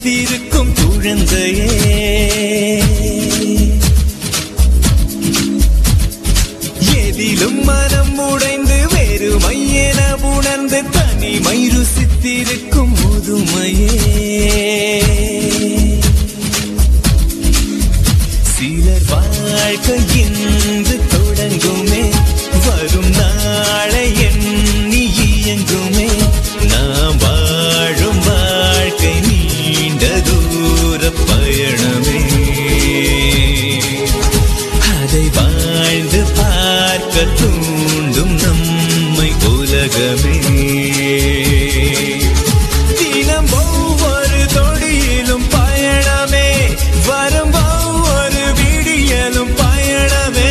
தீர்க்கும் குழந்தையே எதிலும் மனம் உடைந்து வெறுமை என உணர்ந்து தனிமை ருசித்திருக்கும் முதுமையே சிலர் வாழ்க்கை என்று தொடங்குமே வரும் நாளை எண்ணி இயங்குமே நாம் வாழும் வாழ்க்கை நீண்ட தூர பயணமே அதை வாழ்ந்து பார்க்க தூண்டும் நம்மை உலகமே தினம் ஒவ்வொரு தொடியிலும் பயணமே வரும் ஒவ்வொரு விடியலும் பயணமே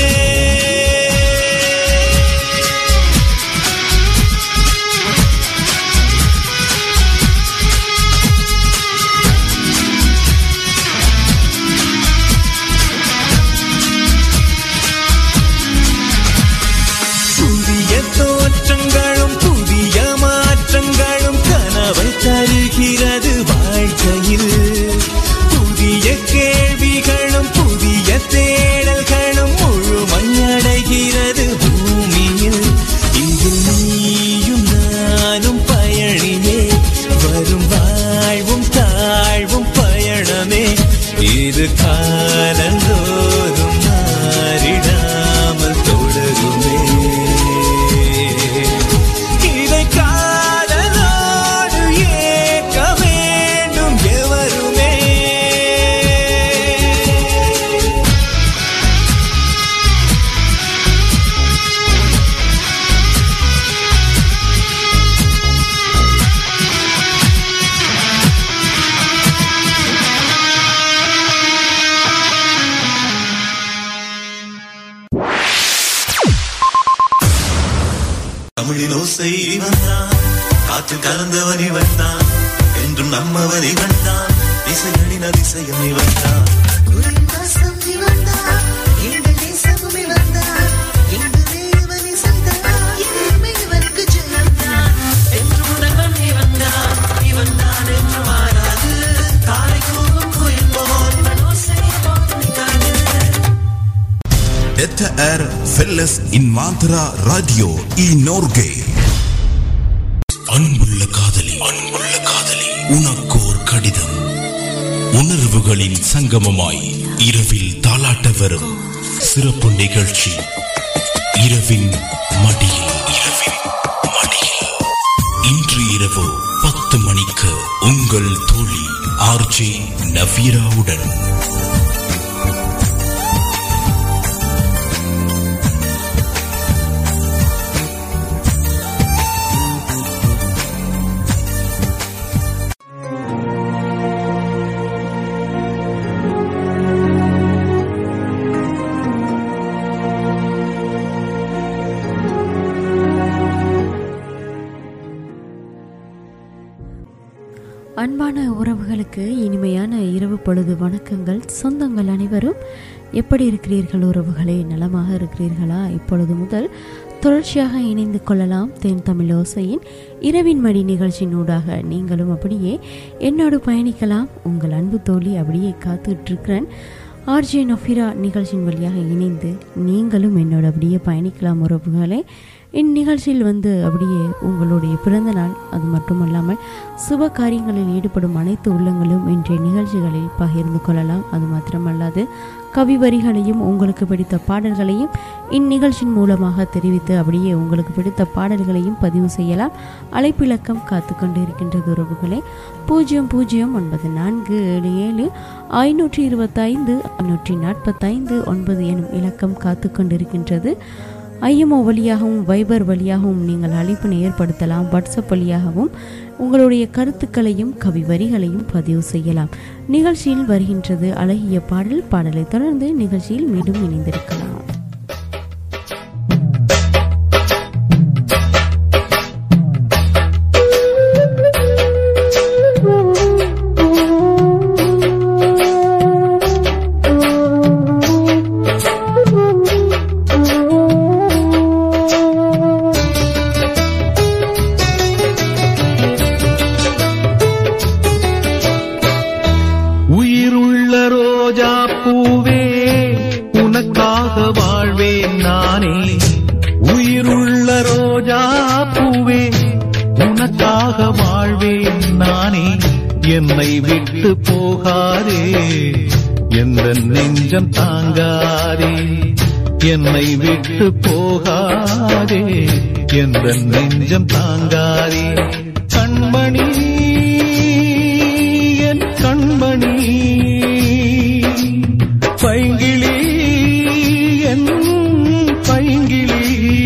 புதிய தோற்றங்களும் புதிய மாற்றங்களும் கனவை தருகிறது வாழ்க்கையில் புதிய கேள்விகளும் புதிய தேடல்களும் முழுமையடைகிறது பூமியில் இதில் நீயும் நானும் பயணியே வரும் வாழ்வும் தாழ்வும் பயணமே இது காலந்தோறும் மாறிடாமல் தொடருமே இதை காதலோடு ஏற்க வேண்டும் எவருமே தமிழின் ஓசை வந்தான் காற்று கலந்தவன் இவன் தான் என்றும் நம்மவன் இவன் தான் இசையடின் அதிசயம் இவன் தான் குருநாசம் இவன்தான், எங்கள் தேசமும் இவன்தான், எங்கள் தேவன் இசைதான், என்றுமே இவனுக்கு ஜெயம்தான். என்று உணவன் இவன்தான், இவன்தான் என்று மாறாது, தாரை கூவும் குயில் போல் இவன் ஓசை போதுமிக்காது. Detta är Felles Invandrara Radio i Norge. அன்புள்ள காதலி அன்புள்ள காதலி உனக்கோர் கடிதம் உணர்வுகளின் சங்கமமாய் இரவில் தாலாட்ட வரும் சிறப்பு நிகழ்ச்சி இரவின் மடியில் இரவின் மடியில் இன்று இரவு பத்து மணிக்கு உங்கள் தோழி ஆர்ஜே நவீராவுடன் அன்பான உறவுகளுக்கு இனிமையான இரவு பொழுது வணக்கங்கள் சொந்தங்கள் அனைவரும் எப்படி இருக்கிறீர்கள் உறவுகளே நலமாக இருக்கிறீர்களா இப்பொழுது முதல் தொடர்ச்சியாக இணைந்து கொள்ளலாம் தென் தமிழ் ஓசையின் இரவின் மடி நிகழ்ச்சியினூடாக நீங்களும் அப்படியே என்னோடு பயணிக்கலாம் உங்கள் அன்பு தோழி அப்படியே காத்துட்டு இருக்கிறேன் ஆர்ஜே நஃபிரா நிகழ்ச்சியின் வழியாக இணைந்து நீங்களும் என்னோட அப்படியே பயணிக்கலாம் உறவுகளே இந்நிகழ்ச்சியில் வந்து அப்படியே உங்களுடைய பிறந்த நாள் அது மட்டுமல்லாமல் சுப காரியங்களில் ஈடுபடும் அனைத்து உள்ளங்களும் இன்றைய நிகழ்ச்சிகளில் பகிர்ந்து கொள்ளலாம் அது மாத்திரமல்லாது கவி வரிகளையும் உங்களுக்கு பிடித்த பாடல்களையும் இந்நிகழ்ச்சியின் மூலமாக தெரிவித்து அப்படியே உங்களுக்கு பிடித்த பாடல்களையும் பதிவு செய்யலாம் அழைப்பிலக்கம் காத்து கொண்டு இருக்கின்றது உறவுகளே பூஜ்ஜியம் பூஜ்ஜியம் ஒன்பது நான்கு ஏழு ஏழு ஐநூற்றி இருபத்தைந்து ஐநூற்றி நாற்பத்தைந்து ஒன்பது எனும் இலக்கம் காத்து கொண்டிருக்கின்றது ஐஎம்ஓ வழியாகவும் வைபர் வழியாகவும் நீங்கள் அழைப்பினை ஏற்படுத்தலாம் வாட்ஸ்அப் வழியாகவும் உங்களுடைய கருத்துக்களையும் கவி வரிகளையும் பதிவு செய்யலாம் நிகழ்ச்சியில் வருகின்றது அழகிய பாடல் பாடலை தொடர்ந்து நிகழ்ச்சியில் மீண்டும் இணைந்திருக்கலாம் என்னை விட்டு போகாதே எந்த நெஞ்சம் தாங்காதே என்னை விட்டு போகாதே எந்த நெஞ்சம் தாங்காதே கண்மணி என் கண்மணி பைங்கிளி என் பைங்கிளி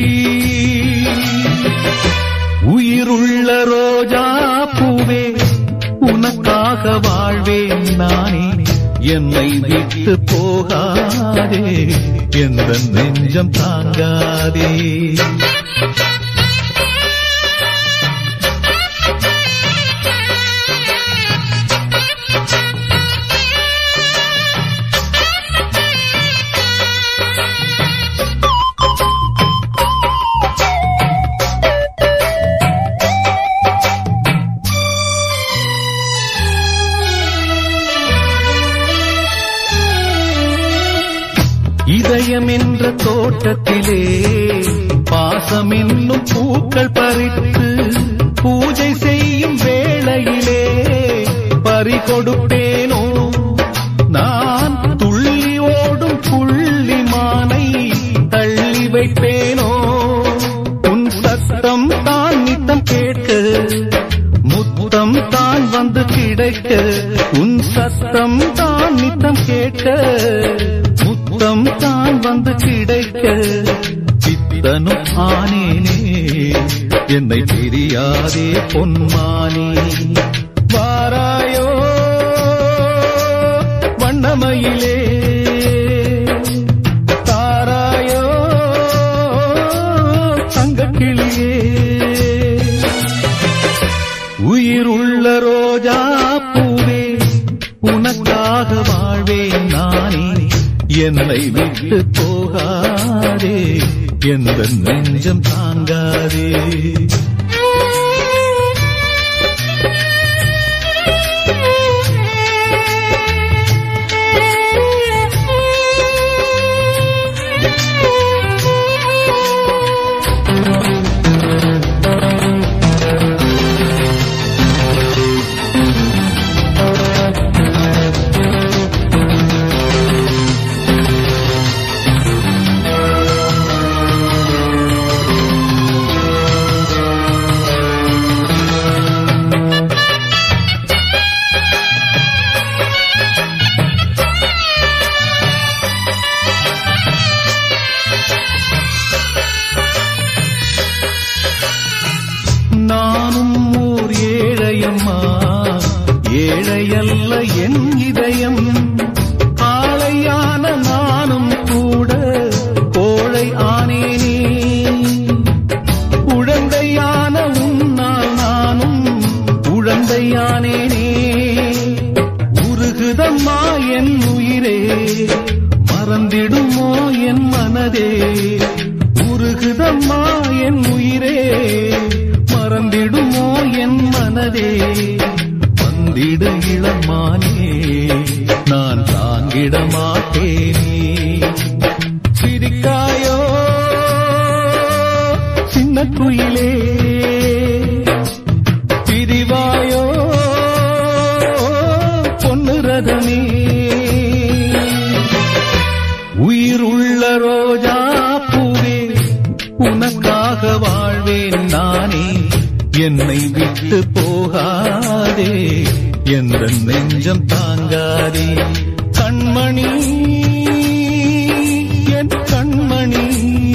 உயிருள்ள ரோஜா பூவே உனக்காக வாழ்வேன் நானே என்னை விட்டு போகாதே எந்த நெஞ்சம் தாங்காதே இதயம் என்ற தோட்டத்திலே பாசம் என்னும் பூக்கள் பறித்து பூஜை செய்யும் வேளையிலே பறி கொடுப்பேனோ நான் துள்ளி ஓடும் புள்ளி மானை தள்ளி வைப்பேனோ உன் சத்தம் தான் நித்தம் கேட்க முத்தம் தான் வந்து கிடைக்க உன் சத்தம் தான் நித்தம் கேட்க முத்தம் தான் வந்து கிடைக்க சித்தனும் ஆனேனே என்னை தெரியாதே பொன்மானே வாராயோ வண்ணமயிலே தாராயோ தங்கக்கிளியே உயிருள்ள ரோஜா பூவே உனக்காக வாழ்வேன் நானே என்னை விட்டு போகாதே எந்த நெஞ்சம் தாங்காதே நானும் ஓர் ஏழையம்மா ஏழையல்ல என் இதயம் காளையான நானும் கூட கோழை ஆனேனே உழந்தையான உன்னால் நானும் உழந்தையானேனே உருகுதம்மா என் உயிரே மறந்திடுமோ என் மனதே உருகுதம்மா என் உயிரே மறந்திடுமோ என் மனதே வந்திடு இளமானே நான் தாங்கிட மாட்டேனே சிரிக்காயோ சின்ன குயிலே பிரிவாயோ பொன்னு ரதமே உயிருள்ள ரோஜா பூவே உனக்காக வாழ்வேன் நானே என்னை விட்டு போகாதே எந்த நெஞ்சம் தாங்காதே கண்மணி என் கண்மணி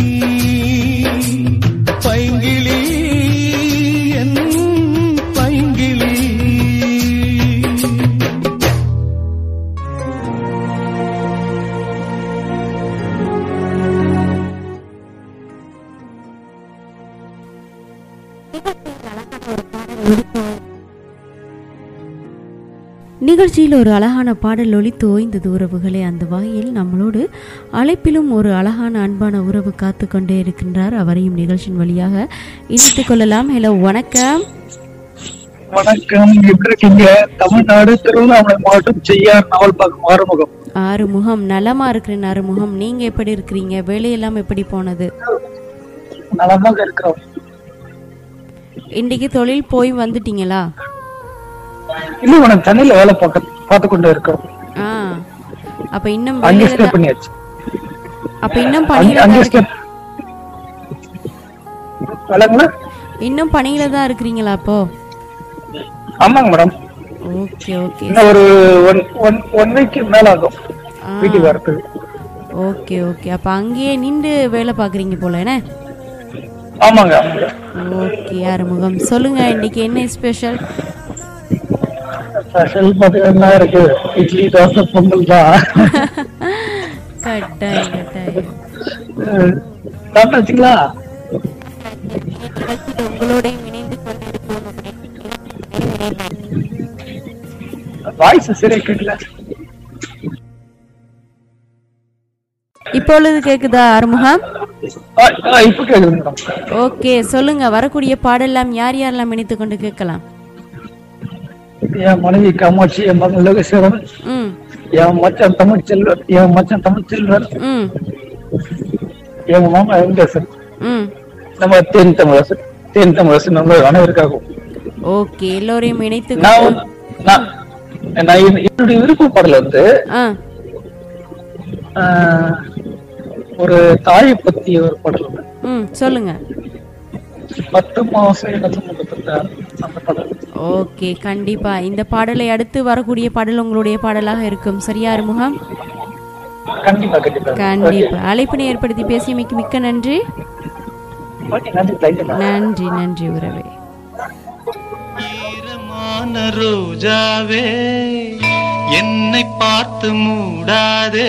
பைங்கிளி என் பைங்கிளி நிகழ்ச்சியில் ஒரு அழகான பாடல் ஒலித்து ஓய்ந்தது உறவுகளே அந்த வகையில் நம்மளோடு அழைப்பிலும் ஒரு அழகான அன்பான உறவு காத்து கொண்டே இருக்கின்றார் அவரையும் நிகழ்ச்சியின் வழியாக இணைத்துக் கொள்ளலாம் ஹலோ வணக்கம் வணக்கம் எப்படி இருக்கீங்க தமிழ்நாடு திருவண்ணாமலை மாவட்டம் செய்யார் நாவல்பாக்கம் ஆறுமுகம் ஆறுமுகம் நலமா இருக்கிறேன் ஆறுமுகம் நீங்க எப்படி இருக்கிறீங்க வேலையெல்லாம் எப்படி போனது நலமாக இருக்கிறோம் இன்னைக்கு தொழில் போய் வந்துட்டீங்களா இல்ல மேடம் சென்னையில வேலை பார்க்க பார்த்து கொண்டு இருக்கோம் ஆ அப்ப இன்னும் அங்கே வெளியில ஸ்டே தான் பண்ணியாச்சு அப்ப இன்னும் அங்கே பணியில அங்கே தான் ஸ்டே இருக்கு- வேலைங்களா இன்னும் பணியில தான் இருக்கிறீங்களா அப்போ ஆமாங்க மேடம் ஓகே ஓகே இன்னும் ஒரு ஒன் ஒன் ஒன் வீக் மேல ஆகும் ஆ. வீட்டுக்கு வரதுக்கு ஓகே ஓகே அப்ப அங்கேயே நின்று வேலை பாக்குறீங்க போல என்ன ஆமாங்க ஆமாங்க ஓகே ஆறுமுகம் சொல்லுங்க இன்னைக்கு என்ன ஸ்பெஷல் ஸ்பெஷல் பார்த்தீங்கன்னா இருக்கு இட்லி தோசை பொங்கல் தான் கட்டாயம் கட்டாயம் சாப்பிட்டாச்சுங்களா உங்களோட இணைந்து வாய்ஸ் சரியா கேட்கல இப்பொழுது கேக்குதா ஆறுமுகம் ஆ, ஆ, இப்ப கேக்குது மேடம் ஓகே சொல்லுங்க வரக்கூடிய பாடெல்லாம் யார் யாரெல்லாம் இணைத்து கொண்டு கேட்கலாம் என் மனைவி காமாட்சி என் மகன் லோகேஸ்வரன் ம் என் மச்சான் தமிழ் செல்வன் என் மச்சான் தமிழ் செல்வன் ம் எங்க மாமா வெங்கடேசன் ம் நம்ம தேன் தமிழரசன் தேன் தமிழரசன் நம்ம அனைவருக்காகவும் ஓகே எல்லோரையும் இணைத்து நான் கொண்டு வந்து- நான் நான் என்- என்னுடைய விருப்ப பாடல் வந்து ஆ ஆ, ஒரு தாயை பத்தி ஒரு பாடல் உண்டு. ம் சொல்லுங்க பத்து மாசம் என்ன சுமந்துட்டு அந்த பாடல் ஓகே கண்டிப்பா இந்த பாடலை அடுத்து வரக்கூடிய பாடல் உங்களுடைய பாடலாக இருக்கும் சரியா ஆறுமுகம் கண்டிப்பா கண்டிப்பா கண்டிப்பா அழைப்பினை ஏற்படுத்தி பேசியமைக்கு மிக்க நன்றி ஓகே நன்றி தேங்க்யூ நன்றி நன்றி உறவே ஈரமான ரோஜாவே என்னை பார்த்து மூடாதே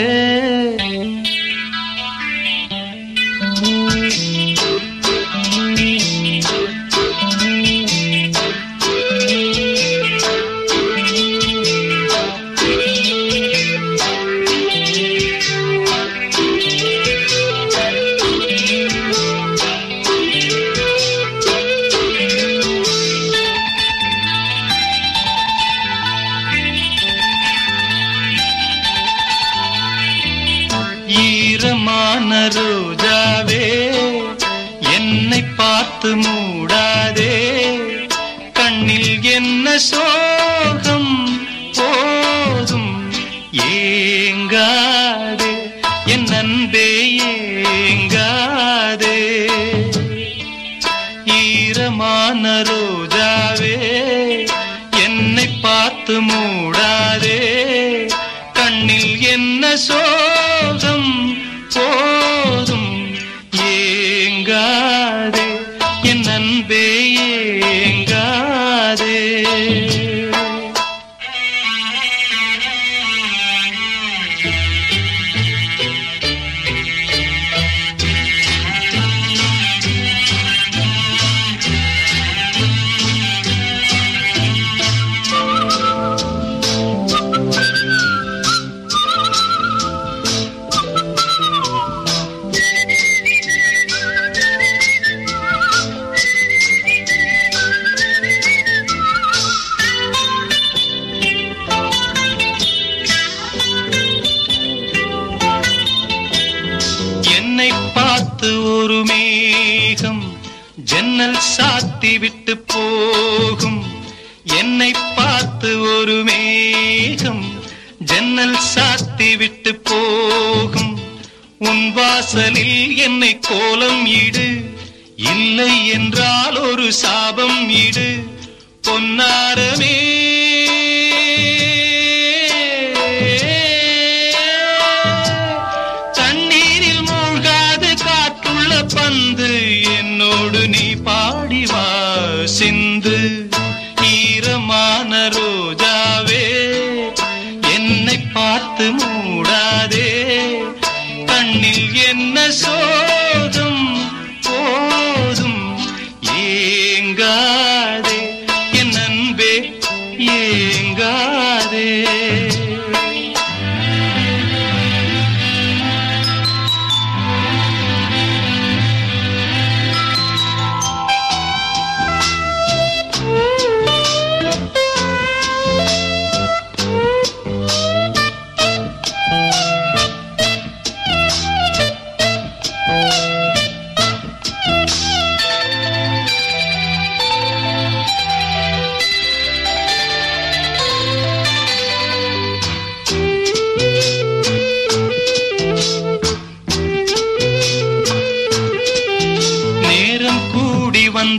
ஈரமான ரோஜாவே என்னை பார்த்து மூடாதே கண்ணில் என்ன சோகம் போதும் ஏங்காதே என் அன்பே ஏங்காதே ஈரமான ரோஜாவே என்னை பார்த்து மூடாதே கண்ணில் என்ன சோகம் போதும் ஏங்காதே என் அன்பே ஏங்காதே என்னை பார்த்து ஒரு மேகம் ஜன்னல் சாத்தி விட்டு போகும் என்னை பார்த்து ஒரு மேகம் ஜன்னல் சாத்தி விட்டு போகும் உன் வாசலில் என்னை கோலம் இடு இல்லை என்றால் ஒரு சாபம் இடு பொன்னாரமே தண்ணீரில் மூழ்காது காற்றுள்ள பந்து என்னோடு நீ பாடி வா சிந்து ஈரமான ரோஜாவே என்னை பார்த்து மூடாதே கண்ணில் என்ன சோகம் போதும் ஏங்காதே என் அன்பே ஏங்காதே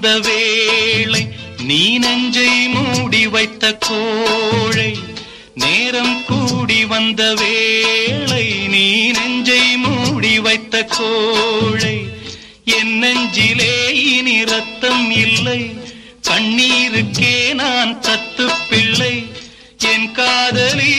வந்த வேளை நீ நெஞ்சை மூடி வைத்த கோழை நேரம் கூடி வந்த வேளை நீ நெஞ்சை மூடி வைத்த கோழை என் நெஞ்சிலே இனி ரத்தம் இல்லை கண்ணீருக்கே நான் தத்து பிள்ளை என் காதலி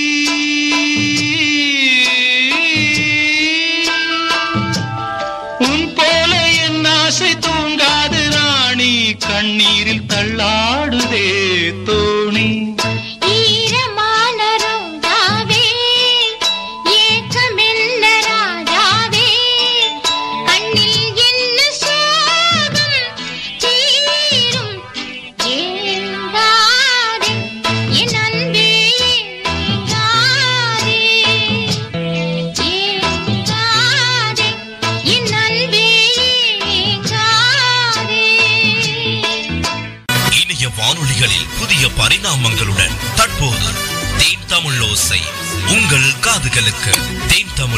உன் போல என் ஆசை தூங்காது ராணி கண்ணீரில் தள்ளாடுதே தோணி ஈரமான ரோஜாவே, ஏக்கமென்ன ராஜாவே, கண்ணில் என்ன சோகம் தீரும் ஏங்காதே, என் அன்பே ஏங்காதே, ஏங்காதே, என் அன்பே ஏங்காதே. இணைய வானொலிகளில் புதிய பரிணாமங்களுடன் தற்போது தேன் தமிழ் ஓசை உங்கள் காதுகளுக்கு தேன் தமிழ்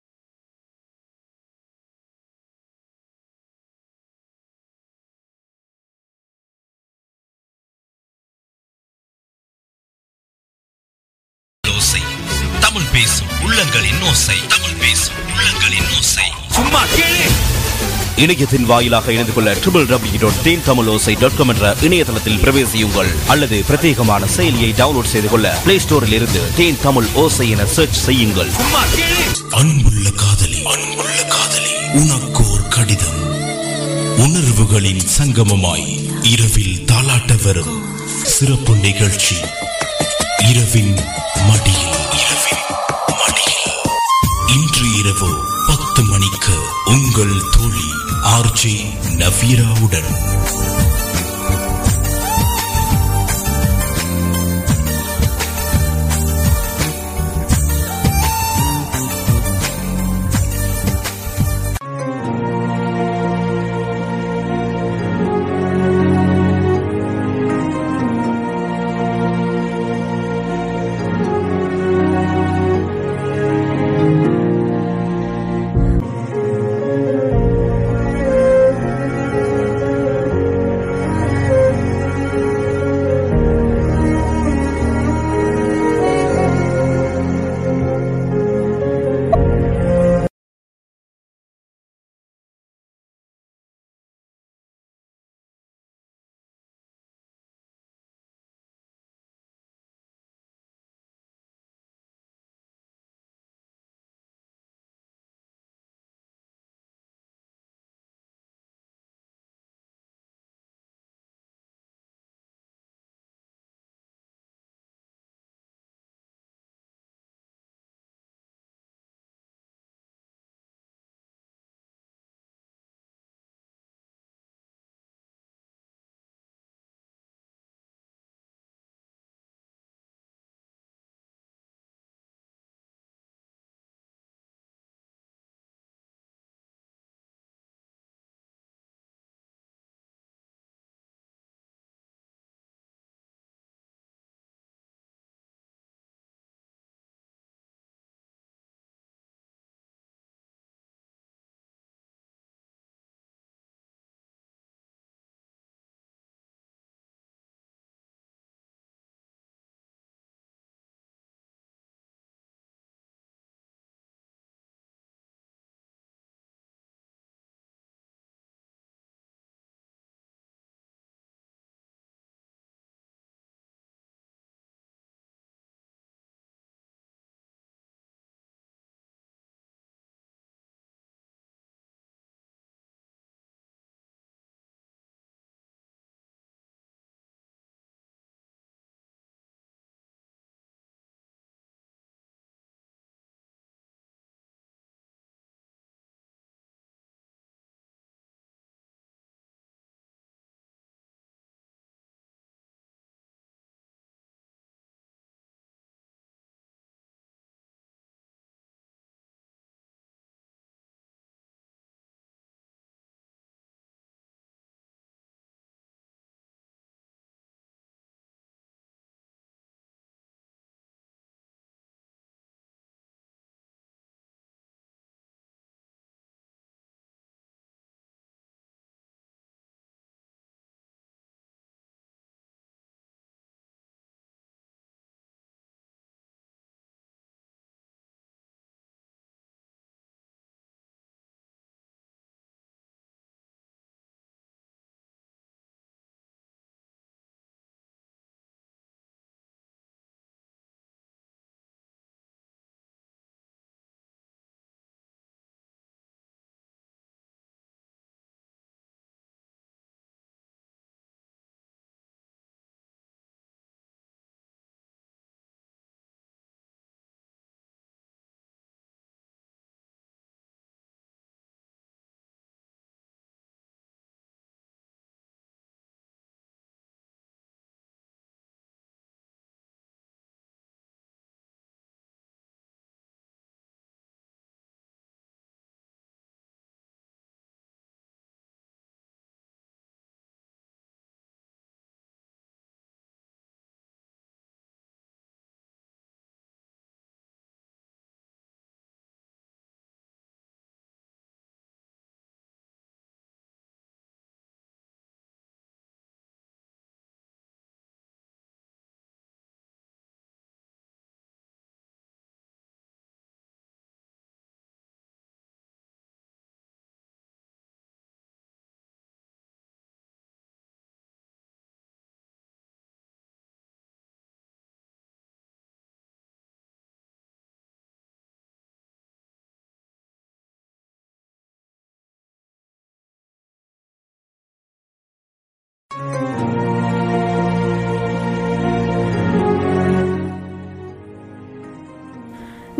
ஓசை தமிழ் பேசும் உள்ளங்களின் ஓசை தமிழ் பேசும் உள்ளங்களின் ஓசை சும்மா கேளு இணையத்தின் வாயிலாக இணைந்து கொள்ள ட்ரிபிள் டபிள்யூ டாட் தேன் தமிழ் ஓசை டாட் காம் என்ற இணையதளத்தில் பிரவேசியுங்கள் அல்லது பிரத்யேகமான செயலியை டவுன்லோட் செய்து கொள்ள பிளே ஸ்டோரில் இருந்து தேன் தமிழ் ஓசை என சர்ச் செய்யுங்கள் சும்மா கேளு அன்புள்ள காதலி அன்புள்ள காதலி உனக்கோர் கடிதம் உணர்வுகளின் சங்கமமாய் இரவில் தாலாட்ட வரும் சிறப்பு நிகழ்ச்சி இரவின் மடியில் இரவின் மடியில் இன்று இரவு பத்து மணிக்கு உங்கள் தோழி ஆர்ஜே நவீராவுடன்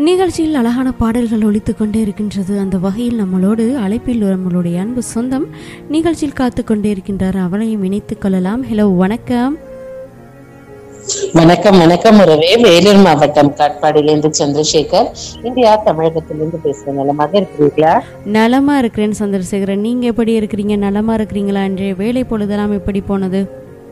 நிகழ்ச்சியில் அழகான பாடல்கள் ஒலித்து கொண்டே இருக்கின்றது அந்த வகையில் நம்மளோடு அழைப்பில் நம்மளுடைய அன்பு சொந்தம் நிகழ்ச்சியில் காத்து கொண்டே இருக்கின்றார் அவளையும் இணைத்துக் கொள்ளலாம் ஹலோ வணக்கம் வணக்கம் வணக்கம் உறவே வேலூர் மாவட்டம் காட்பாடியிலிருந்து சந்திரசேகர் இந்தியா தமிழகத்திலிருந்து பேசுறேன் நலமாக இருக்கிறீர்களா நலமா இருக்கிறேன் சந்திரசேகரன் நீங்க எப்படி இருக்கிறீங்க நலமா இருக்கிறீங்களா இன்றைய வேலை பொழுதெல்லாம் எப்படி போனது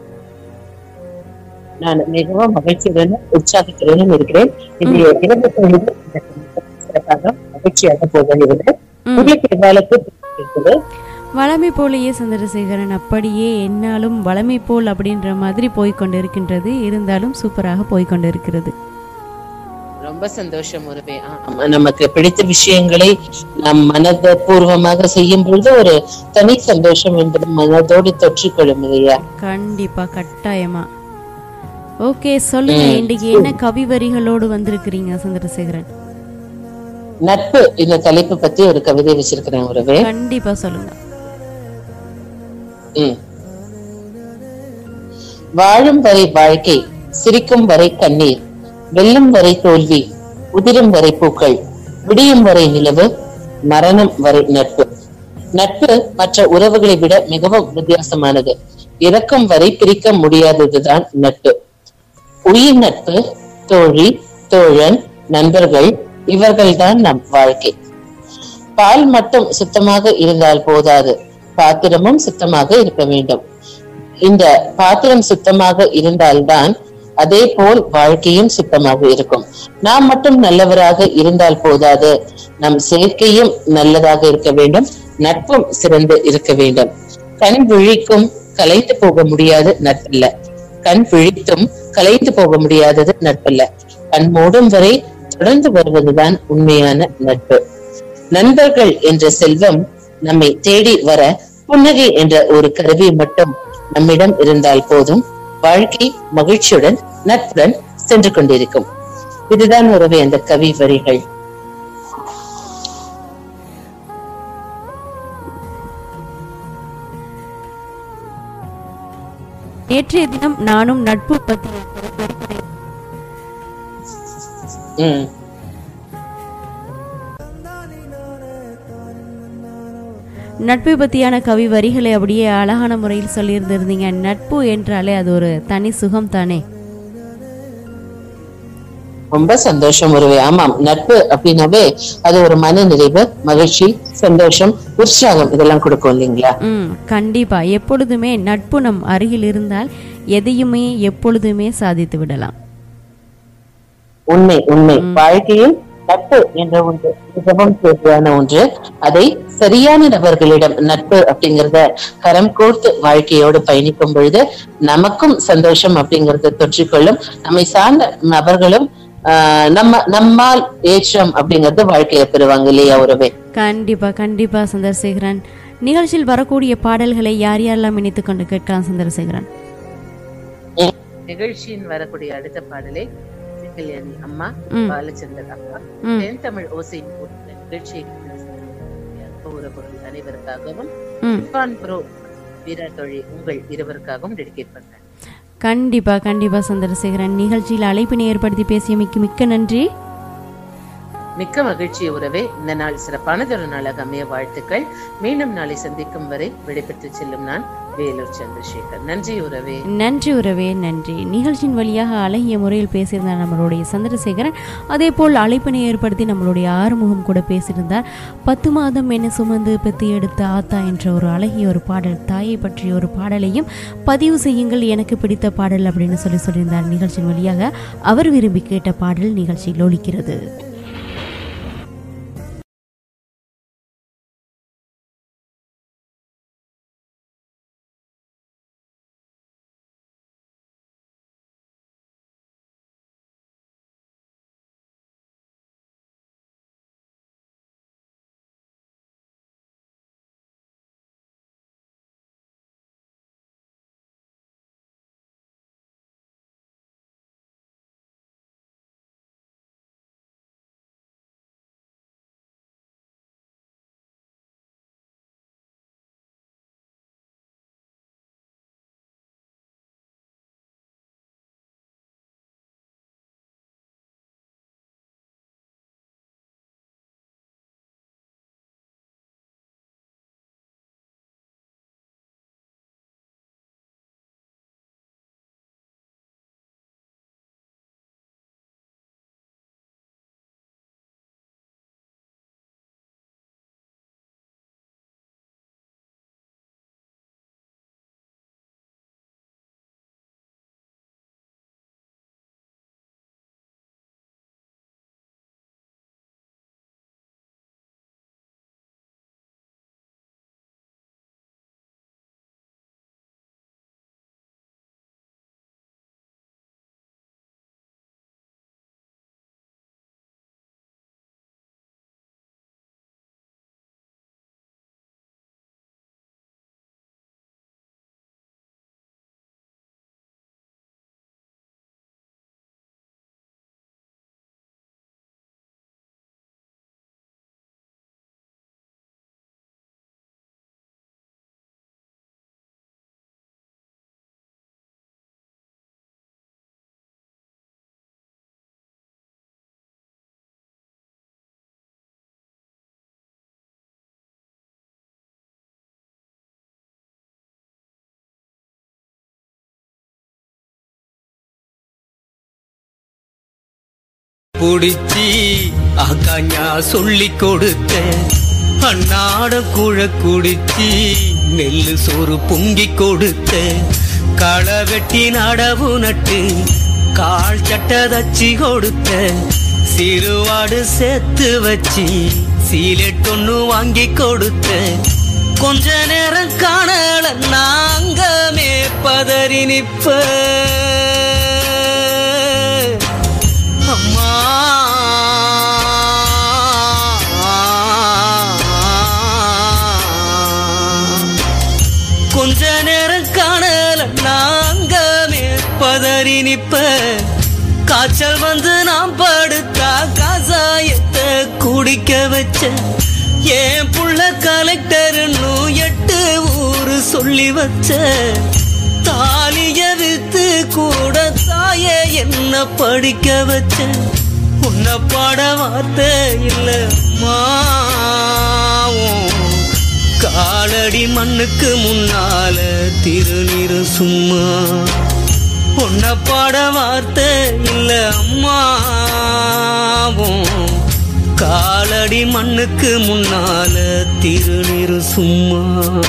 நான் மிகவும் மகிழ்ச்சியுடனும் உற்சாகத்துடனும் இருக்கிறேன் இந்த இரவு பொழுது எனக்கு சிறப்பாக மகிழ்ச்சியாக போகிறது உங்களுக்கு எவ்வாளுக்கு இருக்குது வளமை போலயே சந்திரசேகரன் அப்படியே என்னாலும் வளமை போல் அப்படின்ற மாதிரி போய்க்கொண்டிருக்கின்றது இருந்தாலும் சூப்பராக போய்க்கொண்டிருக்கிறது ரொம்ப சந்தோஷம் உறவே ஆமா, நமக்கு பிடித்த விஷயங்களை நாம் மனத பூர்வமாக செய்யும் பொழுது ஒரு தனி சந்தோஷம் என்பது மனதோடு தொற்றிக்கொள்ளும் இல்லையா கண்டிப்பா கட்டாயமா ஓகே சொல்லுங்க ம். இன்னைக்கு என்ன கவி வரிகளோடு வந்திருக்கிறீங்க சந்திரசேகரன் நட்பு இந்த தலைப்பு பத்தி ஒரு கவிதை வச்சிருக்கிறேன் உறவே கண்டிப்பா சொல்லுங்க ம். வாழும் வரை வாழ்க்கை சிரிக்கும் வரை கண்ணீர் வெல்லும் வரை தோல்வி உதிரும் வரை பூக்கள் விடியும் வரை நிலவு மரணம் வரை நட்பு நட்பு மற்ற உறவுகளை விட மிகவும் வித்தியாசமானது இறக்கும் வரை பிரிக்க முடியாததுதான் நட்பு உயிர் நட்பு தோழி தோழன் நண்பர்கள் இவர்கள்தான் நம் வாழ்க்கை பால் மட்டும் சுத்தமாக இருந்தால் போதாது பாத்திரமும் சுத்தமாக இருக்க வேண்டும் இந்த பாத்திரம் சுத்தமாக இருந்தால்தான் அதே போல் வாழ்க்கையும் சுத்தமாக இருக்கும் நாம் மட்டும் நல்லவராக இருந்தால் போதாது நம் சேர்க்கையும் நல்லதாக இருக்க வேண்டும் நட்பும் சிறந்து இருக்க வேண்டும் கண் விழிக்கும் கலைந்து போக முடியாது நட்பல்ல கண் விழித்தும் கலைந்து போக முடியாதது நட்பல்ல கண் மூடும் வரை தொடர்ந்து வருவதுதான் உண்மையான நட்பு நண்பர்கள் என்ற செல்வம் நம்மை தேடி வர புன்னகை என்ற ஒரு கருவி மட்டும் நம்மிடம் இருந்தால் போதும் வாழ்க்கை மகிழ்ச்சியுடன் நட்புடன் சென்று கொண்டிருக்கும் இதுதான் உறவே அந்த கவி வரிகள் நேற்றைய தினம் நானும் நட்பு பற்றி உம் நட்பை பற்றியான கவி வரிகளை அப்படியே அழகான முறையில் சொல்லியிருந்திருந்தீங்க நட்பு என்றாலே அது ஒரு தனி சுகம் தானே ரொம்ப சந்தோஷம் உறவே ஆமாம் நட்பு அப்படின்னாவே அது ஒரு மன நிறைவு மகிழ்ச்சி சந்தோஷம் உற்சாகம் இதெல்லாம் கொடுக்கும் இல்லைங்களா ம் கண்டிப்பா எப்பொழுதுமே நட்பு நம் அருகில் இருந்தால் எதையுமே எப்பொழுதுமே சாதித்து விடலாம் உண்மை உண்மை வாழ்க்கையில் நட்பு என்ற ஒன்று மிகவும் தேவையான ஒன்று அதை சரியான நபர்களிடம் நட்பு அப்படிங்கறத கரம் கோர்த்து வாழ்க்கையோடு பயணிக்கும் பொழுது நமக்கும் சந்தோஷம் அப்படிங்கறத தொற்றிக்கொள்ளும் நம்மை சார்ந்த நபர்களும் ஆஹ் நம்ம நம்மால் ஏற்றம் அப்படிங்கறது வாழ்க்கையை பெறுவாங்க இல்லையா உறவே கண்டிப்பா கண்டிப்பா சந்திரசேகரன் நிகழ்ச்சியில் வரக்கூடிய பாடல்களை யார் யாரெல்லாம் இணைத்துக் கொண்டு கேட்கலாம் சந்திரசேகரன் நிகழ்ச்சியின் வரக்கூடிய அடுத்த பாடலை கல்யாணி அம்மா ம். பாலச்சந்தர் அப்பா ம். தென் தமிழ் ஓசையின் கூட்ட நிகழ்ச்சியை அன்பு உறவுகள் அனைவருக்காகவும் ம். இர்ஃபான் ப்ரோ வீரா தொழி உங்கள் இருவருக்காகவும் டெடிகேட் பண்றேன் கண்டிப்பா கண்டிப்பா சந்திரசேகரன் நிகழ்ச்சியில் அழைப்பினை ஏற்படுத்தி பேசியமைக்கு மிக்க நன்றி மிக்க மகிழ்ச்சி உறவே இந்த நாள் சிறப்பானதொரு நாளாக அமைய வாழ்த்துக்கள் மீண்டும் நாளை சந்திக்கும் வரை விடைபெற்று செல்லும் நான் வேலூர் சந்திரசேகர் நன்றி உறவே நன்றி உறவே நன்றி நிகழ்ச்சியின் வழியாக அழகிய முறையில் பேசியிருந்தார் நம்மளுடைய சந்திரசேகரன் அதே போல் அழைப்பினை ஏற்படுத்தி நம்மளுடைய ஆறுமுகம் கூட பேசியிருந்தார் பத்து மாதம் என்ன சுமந்து பெத்து எடுத்த ஆத்தா என்ற ஒரு அழகிய ஒரு பாடல் தாயை பற்றிய ஒரு பாடலையும் பதிவு செய்யுங்கள் எனக்கு பிடித்த பாடல் அப்படின்னு சொல்லி சொல்லியிருந்தார் நிகழ்ச்சியின் வழியாக அவர் விரும்பி கேட்ட பாடல் நிகழ்ச்சியில் ஒலிக்கிறது புடிச்சி அக்காஞா சொல்லி கொடுத்த அன்னாட குழ குடிச்சி நெல்லு சோறு பொங்கி கொடுத்த களை வெட்டி நடவு நட்டு கால் சட்டை தச்சி கொடுத்த சிறுவாடு சேர்த்து வச்சு சீலெட் ஒண்ணு வாங்கி கொடுத்த கொஞ்ச நேரம் காணல நாங்கமே பதறி நிப்ப அம்மா கொஞ்ச நேரம் காணல நாங்கமே பதறி நிப்ப காய்ச்சல் வந்து நான் படுத்தா கசாயத்தை குடிக்க வச்ச என் புள்ள கலெக்டர்னு எட்டு ஊரு சொல்லி வச்ச தாலிய வித்து கூட தாய என்ன படிக்க வச்ச உன்னை பாட வார்த்தை இல்ல மாவும் காலடி மண்ணுக்கு முன்னால திருநீரு சும்மா உன்னை பாட வார்த்தை இல்ல அம்மாவும் காலடி மண்ணுக்கு முன்னால திருநீரு சும்மா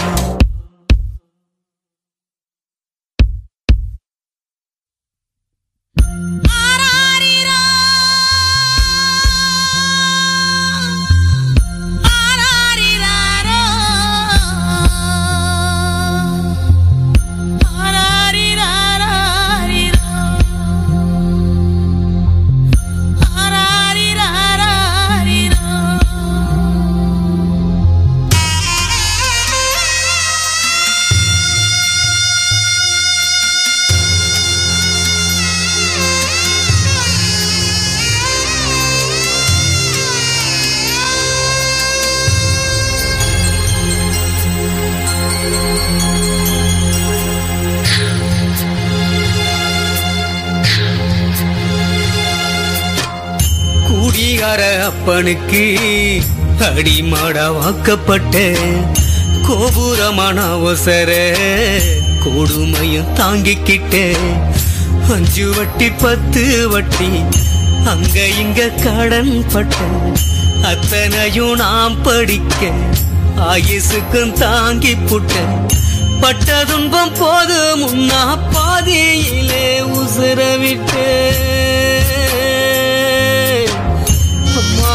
குடிகார அப்பனுக்கு அடிமாட வாக்கப்பட்ட கோபுரமான அவசர கொடுமையும் தாங்கிக்கிட்ட அஞ்சு வட்டி பத்து வட்டி அங்க இங்க கடன் பட்ட அத்தனையும் நாம் படிக்க ஆயுசுக்கும் தாங்கி புட்ட பட்ட துன்பம் போது முன்னா பாதியிலே உசுர விட்டு அம்மா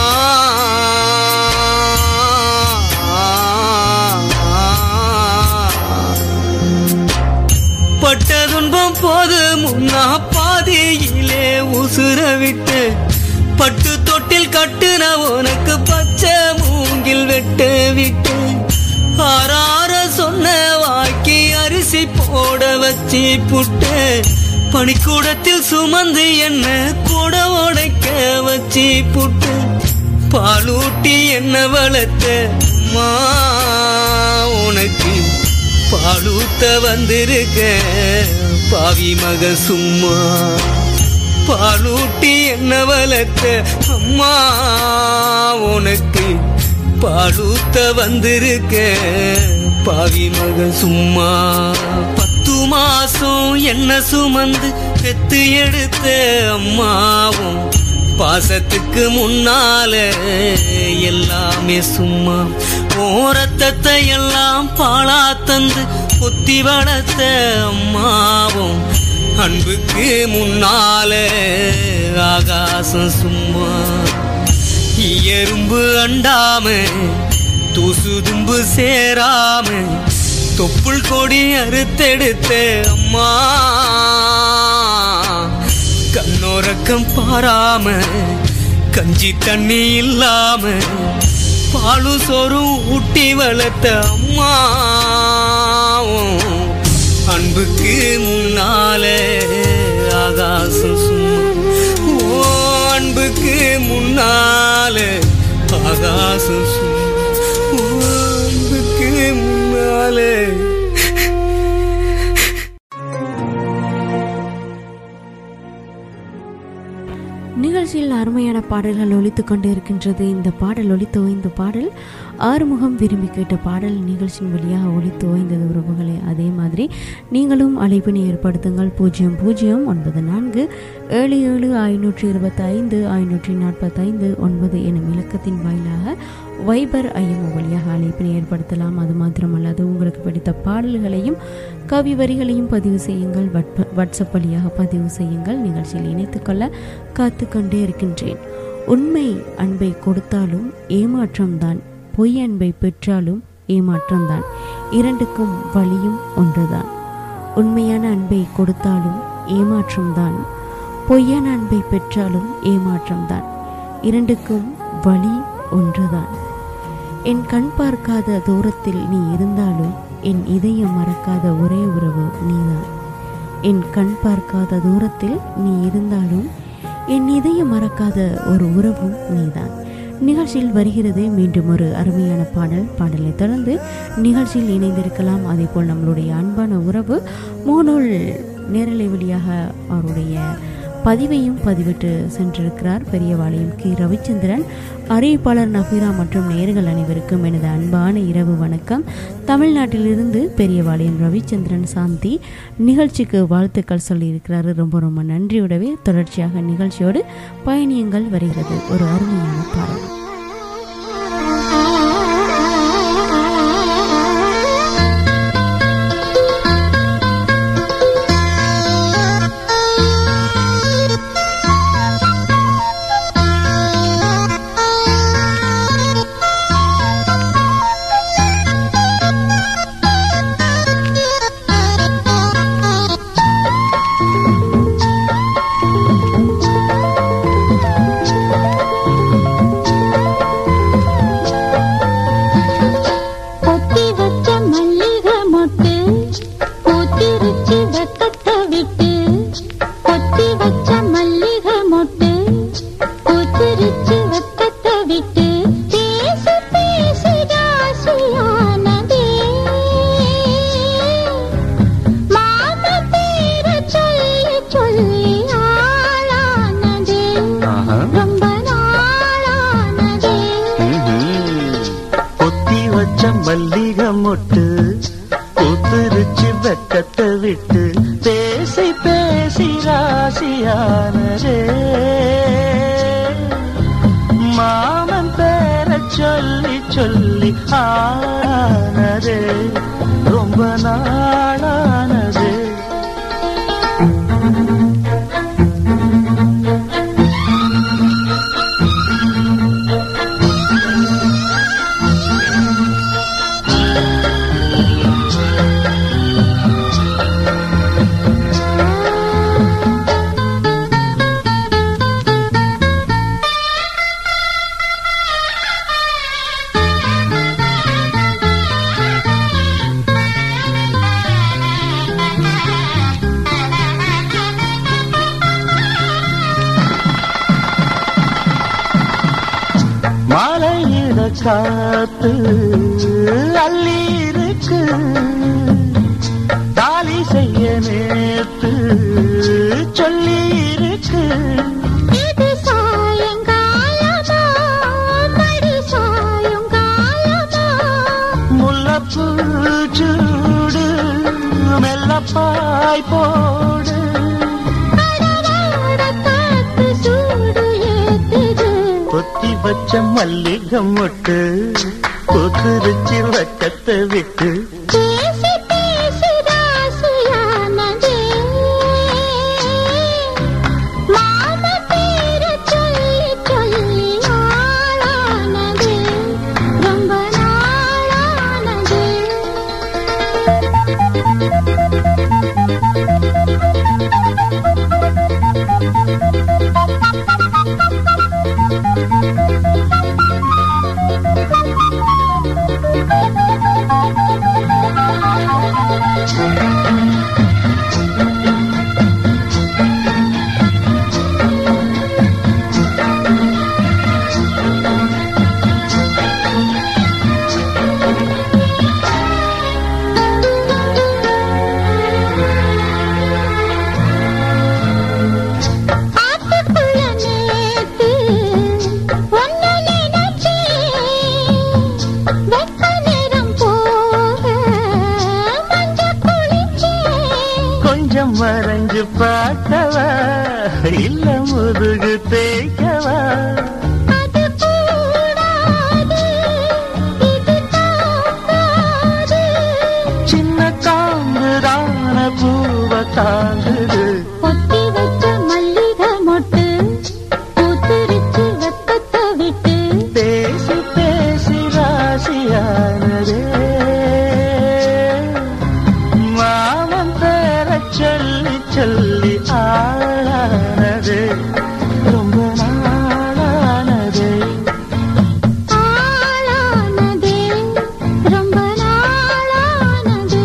பட்ட துன்பம் போது முன்னா பாதியிலே உசுர விட்டு பட்டு தொட்டில் கட்டுன உனக்கு பச்சை மூங்கில் வெட்டு விட்டு ஆறார சொன்ன வாக்கி அரிசி போட வச்சு புட்டு பனிக்கூடத்தில் சுமந்து என்ன கூட உடைக்க வச்சு புட்டு பாலூட்டி என்ன வளர்த்த அம்மா உனக்கு பாலூத்த வந்திருக்க பாவி மக சும்மா பாலூட்டி என்ன வளர்த்த அம்மா உனக்கு பாலூத்த வந்திருக்க பாவி மக சும்மா பத்து மாசம் என்ன சுமந்து பெத்து எடுத்த அம்மாவும் பாசத்துக்கு முன்னால எல்லாமே சும்மா ஓரத்தத்தை எல்லாம் பாழா தந்து பொத்தி வளர்த்த அம்மாவும் அன்புக்கு முன்னால ஆகாசம் சும்மா எறும்பு அண்டாம தூசு தும்பு சேராம தொப்புள் கொடி அறுத்தெடுத்த அம்மா கண்ணோரக்கம் பாராம கஞ்சி தண்ணி இல்லாம பாலு சோறும் ஊட்டி வளர்த்த அம்மா அன்புக்கு முன்னால ஆகாசம் சும்மா ஓ அன்புக்கு முன்னால ஆகாசம் சும்மா ஓ அன்புக்கு முன்னாலே நிகழ்ச்சியில் அருமையான பாடல்கள் ஒலித்து கொண்டு இருக்கின்றது இந்த பாடல் ஒலித்த இந்த பாடல் ஆறுமுகம் விரும்பி கேட்ட பாடல் நிகழ்ச்சியின் வழியாக ஒலித்து ஓய்ந்தது உறவுகளே அதே மாதிரி நீங்களும் அழைப்பினை ஏற்படுத்துங்கள் பூஜ்ஜியம் பூஜ்ஜியம் ஒன்பது நான்கு ஏழு ஏழு ஐநூற்றி இருபத்தி ஐந்து ஐநூற்றி நாற்பத்தைந்து ஒன்பது எனும் இலக்கத்தின் வாயிலாக வைபர் ஐஎம்ஓ வழியாக அழைப்பினை ஏற்படுத்தலாம் அது மாத்திரமல்லாது உங்களுக்கு பிடித்த பாடல்களையும் கவி வரிகளையும் பதிவு செய்யுங்கள் வட்ப- வாட்ஸ்அப் வழியாக பதிவு செய்யுங்கள் நிகழ்ச்சியில் இணைத்துக்கொள்ள காத்து கொண்டே இருக்கின்றேன் உண்மை அன்பை கொடுத்தாலும் ஏமாற்றம்தான் பொய் அன்பை பெற்றாலும் ஏமாற்றம்தான் இரண்டுக்கும் வழியும் ஒன்றுதான் உண்மையான அன்பை கொடுத்தாலும் ஏமாற்றம்தான் பொய்யான அன்பை பெற்றாலும் ஏமாற்றம்தான் இரண்டுக்கும் வழி ஒன்றுதான் என் கண் பார்க்காத தூரத்தில் நீ இருந்தாலும் என் இதயம் மறக்காத ஒரே உறவு நீதான் என் கண் பார்க்காத தூரத்தில் நீ இருந்தாலும் என் இதயம் மறக்காத ஒரு உறவும் நீதான் நிகழ்ச்சியில் வருகிறது மீண்டும் ஒரு அருமையான பாடல் பாடலை தொடர்ந்து நிகழ்ச்சியில் இணைந்திருக்கலாம் அதேபோல் நம்மளுடைய அன்பான உறவு மூணூல் நேரலை வழியாக அவருடைய பதிவையும் பதிவிட்டு சென்றிருக்கிறார் பெரியவாளையம் கி ரவிச்சந்திரன் அறிவிப்பாளர் நஃபீரா மற்றும் நேயர்கள் அனைவருக்கும் எனது அன்பான இரவு வணக்கம் தமிழ்நாட்டிலிருந்து பெரியவாளையம் ரவிச்சந்திரன் சாந்தி நிகழ்ச்சிக்கு வாழ்த்துக்கள் சொல்லியிருக்கிறாரு ரொம்ப ரொம்ப நன்றியோடவே தொடர்ச்சியாக நிகழ்ச்சியோடு பயணியங்கள் வருகிறது ஒரு அருமையான பாடல் பொத்தி வச்ச மல்லிகை மொட்டு பூத்திருச்சு வெக்கத்தை விட்டு பொத்தி வச்ச மல்லிகை மொட்டு பூத்திருச்சு வெக்கத்தை விட்டு பேசி பேசி ராசியானதே மாம பேர சொல்லி சொல்லி ஆளானதே ரொம்ப நாளானதே பொத்தி வச்ச மல்லிகை மொட்டு பூத்துருச்சு வெக்கத்தை விட்டு பேசி பேசி ராசியானதே மாமன் பேர சொல்லி சொல்லி ஆனதே ரொம்ப நாளானதே மாலையிட காத்து அள்ளி இருக்கு தாலி செய்ய நேத்து சொல்லி இருக்கு இது சாயங்காலமா மடி சாயங்காலமா முல்லப்பூ சூடு மெல்லப்பாய் போடு அடவாட காத்து சூடு ஏத்துது கொத்தி வச்ச மல்லிகை மொட்டு கொத்துருச்சு வக்கத்தை விட்டு பேசி பேசி ராசியானதே மாம பேர சொல்லி சொல்லி ஆளானதே ரொம்ப நாளானதே ஆத்துக்குள்ள நேத்து ஒன்னு நினைச்சேன் இல்ல முதுகு தேய்க்கவா அது கூடாது இது தாங்காது சின்ன காம்புதான பூவ தாங்குது பொத்தி வச்ச மல்லிகை மொட்டு பூத்துருச்சு வெப்பத்தை விட்டு பேசி பேசி ராசியானதே மாமன் பேர சொல்லி சொல்லி ஆளானது ரொம்ப நாளானது ஆளானதே ரொம்ப நாளானது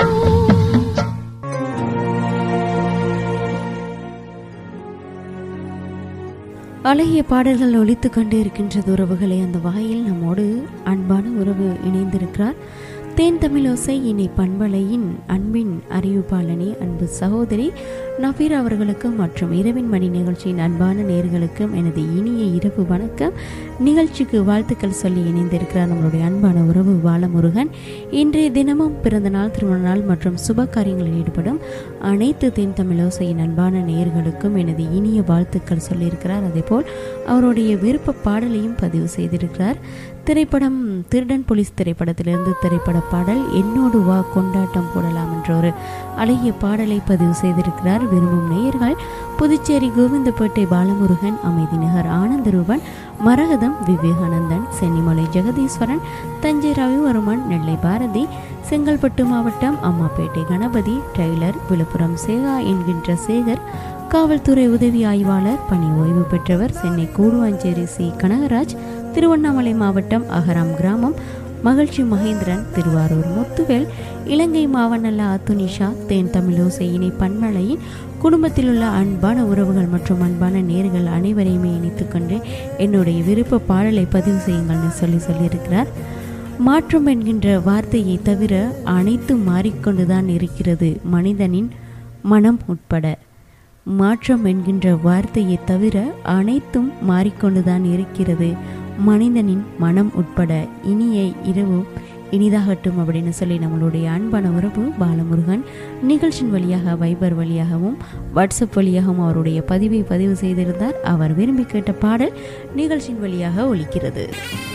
அழகிய பாடல்கள் ஒலித்து கொண்டு இருக்கின்றது உறவுகளை அந்த வகையில் நம்மோடு அன்பான உறவு இணைந்திருக்கிறார் தேன் தமிழோசை இணை பண்பலையின் அன்பின் அறிவிப்பாளனே அன்பு சகோதரி நபீர் அவர்களுக்கு மற்றும் இரவின் மணி நிகழ்ச்சியின் அன்பான நேர்களுக்கும் எனது இனிய இரவு வணக்கம் நிகழ்ச்சிக்கு வாழ்த்துக்கள் சொல்லி இணைந்திருக்கிறார் நம்மளுடைய அன்பான உறவு பாலமுருகன் இன்றைய தினமும் பிறந்த நாள் திருமண நாள் மற்றும் சுப காரியங்களில் ஈடுபடும் அனைத்து தென் தமிழோசையின் அன்பான நேயர்களுக்கும் எனது இனிய வாழ்த்துக்கள் சொல்லியிருக்கிறார் அதேபோல் அவருடைய விருப்ப பாடலையும் பதிவு செய்திருக்கிறார் திரைப்படம் திருடன் போலீஸ் திரைப்படத்திலிருந்து திரைப்பட பாடல் என்னோடு வா கொண்டாட்டம் போடலாம் என்ற ஒரு அழகிய பாடலை பதிவு செய்திருக்கிறார் விரும்பும் நேயர்கள் புதுச்சேரி கோவிந்தப்பேட்டை பாலமுருகன் அமைதி நகர் ஆனந்தரூபன் மரகதம் விவேகானந்தன் சென்னிமலை ஜெகதீஸ்வரன் தஞ்சை ரவிவர்மன் நெல்லை பாரதி செங்கல்பட்டு மாவட்டம் அம்மாப்பேட்டை கணபதி டெய்லர் விழுப்புரம் சேகா என்கின்ற சேகர் காவல்துறை உதவி ஆய்வாளர் பணி ஓய்வு பெற்றவர் சென்னை கூடுவாஞ்சேரி சி கனகராஜ் திருவண்ணாமலை மாவட்டம் அகரம் கிராமம் மகிழ்ச்சி மகேந்திரன் திருவாரூர் முத்துவேல் இலங்கை மாவனல்ல அத்துனிஷா தேன் தமிழோசை இணை பன்மலையின் குடும்பத்தில் உள்ள அன்பான உறவுகள் மற்றும் அன்பான நேர்கள் அனைவரையுமே இணைத்துக்கொண்டு என்னுடைய விருப்ப பாடலை பதிவு செய்யுங்கள்னு சொல்லி சொல்லியிருக்கிறார் மாற்றம் என்கின்ற வார்த்தையை தவிர அனைத்தும் மாறிக்கொண்டுதான் இருக்கிறது மனிதனின் மனம் உட்பட மாற்றம் என்கின்ற வார்த்தையை தவிர அனைத்தும் மாறிக்கொண்டுதான் இருக்கிறது மனிதனின் மனம் உட்பட இனிய இரவு இனிதாகட்டும் அப்படின்னு சொல்லி நம்மளுடைய அன்பான உறவு பாலமுருகன் நிகழ்ச்சியின் வழியாக வைபர் வழியாகவும் வாட்ஸ்அப் வழியாகவும் அவருடைய பதிவை பதிவு செய்திருந்தார் அவர் விரும்பி கேட்ட பாடல் நிகழ்ச்சியின் வழியாக ஒலிக்கிறது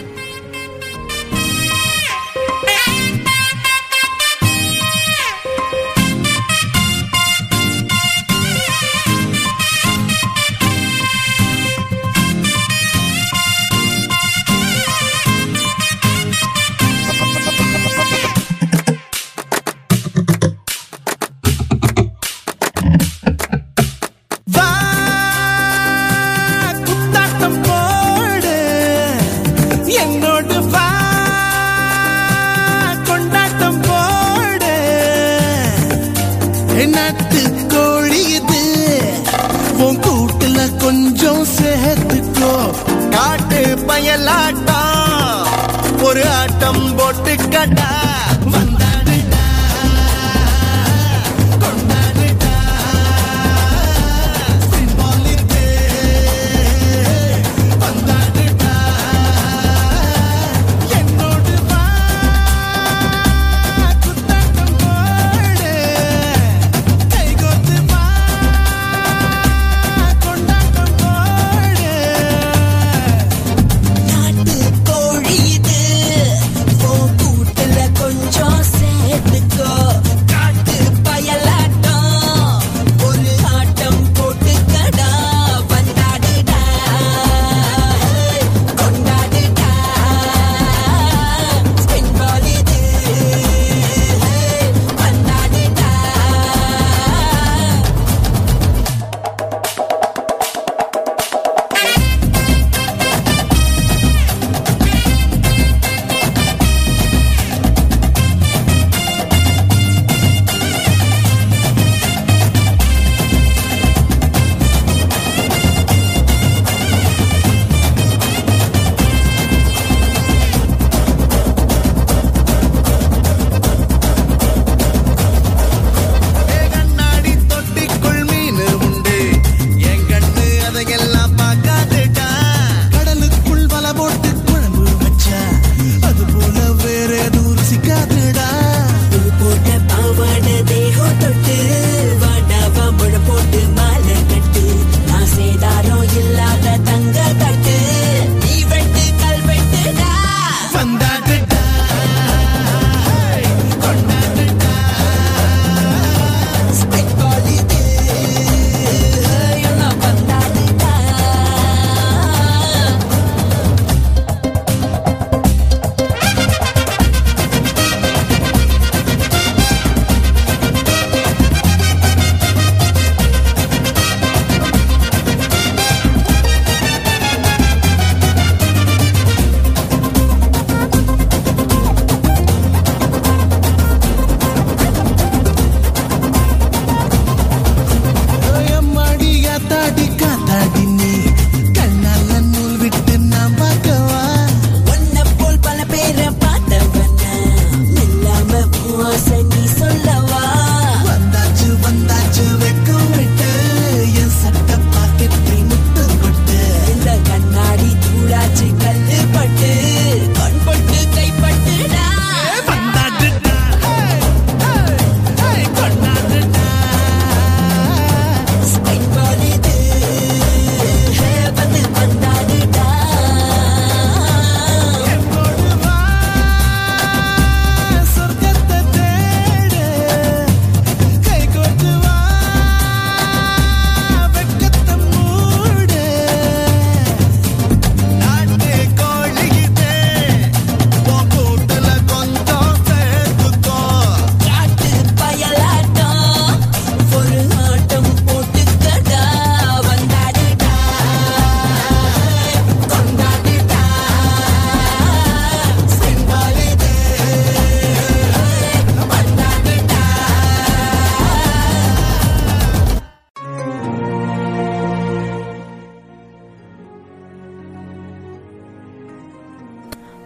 வா குத்தாட்டம் போடு என்னோடு வா கொண்டாட்டம் போடு நட்டு கோழி இது உன் கூட்டுல கொஞ்சம் சேர்த்துக்கோ காட்டு பயலாட்டம் ஒரு ஆட்டம் போட்டு கட்டா வந்தாடுடா கொண்டாடுடா சிம்பாலித்தே வந்தாடுடா என்னோடு வா குத்தாட்டம் போடு கைகோத்து வா கொண்டாட்டம் போடு நாட்டு கோழி இது உன் கூட்டுல கொஞ்சம் சேர்த்துக்கோ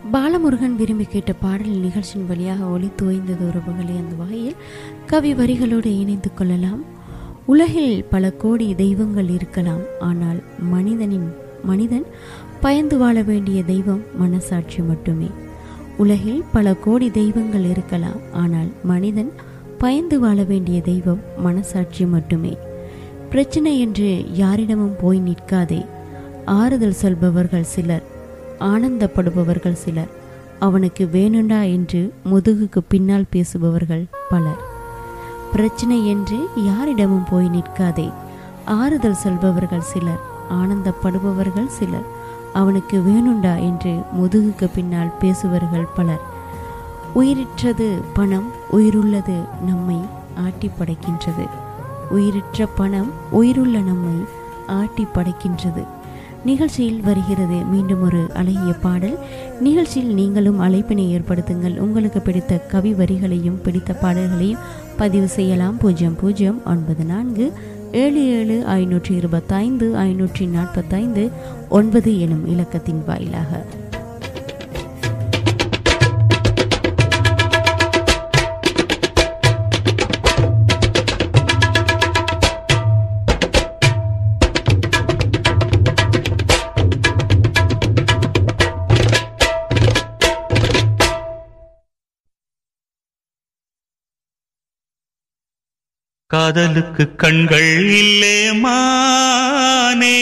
பாலமுருகன் விரும்பி கேட்ட பாடல் நிகழ்ச்சியின் வழியாக ஒளி துவைந்தது உறவுகளே அந்த வகையில் கவி வரிகளோடு இணைந்து கொள்ளலாம் உலகில் பல கோடி தெய்வங்கள் இருக்கலாம் ஆனால் மனிதனின் மனிதன் பயந்து வாழ வேண்டிய தெய்வம் மனசாட்சி மட்டுமே உலகில் பல கோடி தெய்வங்கள் இருக்கலாம் ஆனால் மனிதன் பயந்து வாழ வேண்டிய தெய்வம் மனசாட்சி மட்டுமே பிரச்சனை என்று யாரிடமும் போய் நிற்காதே ஆறுதல் சொல்பவர்கள் சிலர் ஆனந்தப்படுபவர்கள் சிலர் அவனுக்கு வேணுண்டா என்று முதுகுக்கு பின்னால் பேசுபவர்கள் பலர் பிரச்சனை என்று யாரிடமும் போய் நிற்காதே ஆறுதல் சொல்பவர்கள் சிலர் ஆனந்தப்படுபவர்கள் சிலர் அவனுக்கு வேணுண்டா என்று முதுகுக்கு பின்னால் பேசுபவர்கள் பலர் உயிரிற்றது பணம் உயிருள்ளது நம்மை ஆட்டி படைக்கின்றது உயிரிற்ற பணம் உயிருள்ள நம்மை ஆட்டி படைக்கின்றது நிகழ்ச்சியில் வருகிறது மீண்டும் ஒரு அழகிய பாடல் நிகழ்ச்சியில் நீங்களும் அழைப்பினை ஏற்படுத்துங்கள் உங்களுக்கு பிடித்த கவி வரிகளையும் பிடித்த பாடல்களையும் பதிவு செய்யலாம் பூஜ்ஜியம் பூஜ்ஜியம் ஒன்பது நான்கு ஏழு ஏழு ஐநூற்றி இருபத்தைந்து ஐநூற்றி நாற்பத்தைந்து ஒன்பது எனும் இலக்கத்தின் வாயிலாக காதலுக்கு கண்கள் இல்லே மானே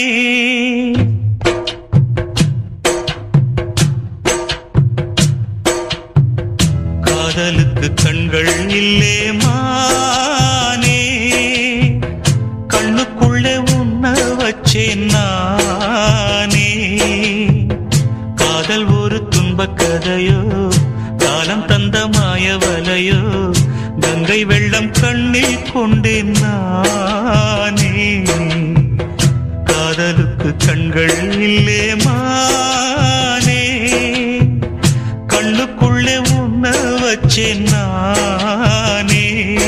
காதலுக்கு கண்கள் இல்லே மானே கண்ணுக்குள்ளே உன்ன வச்சேன் நானே காதல் ஒரு துன்பக் கதையோ காலம் தந்த மாயவலையோ கங்கை வெள்ளம் கண்ணில் கொண்டேன் நானே காதலுக்கு கண்கள் இல்லே மானே கண்ணுக்குள்ளே உன்ன வச்சேன் நானே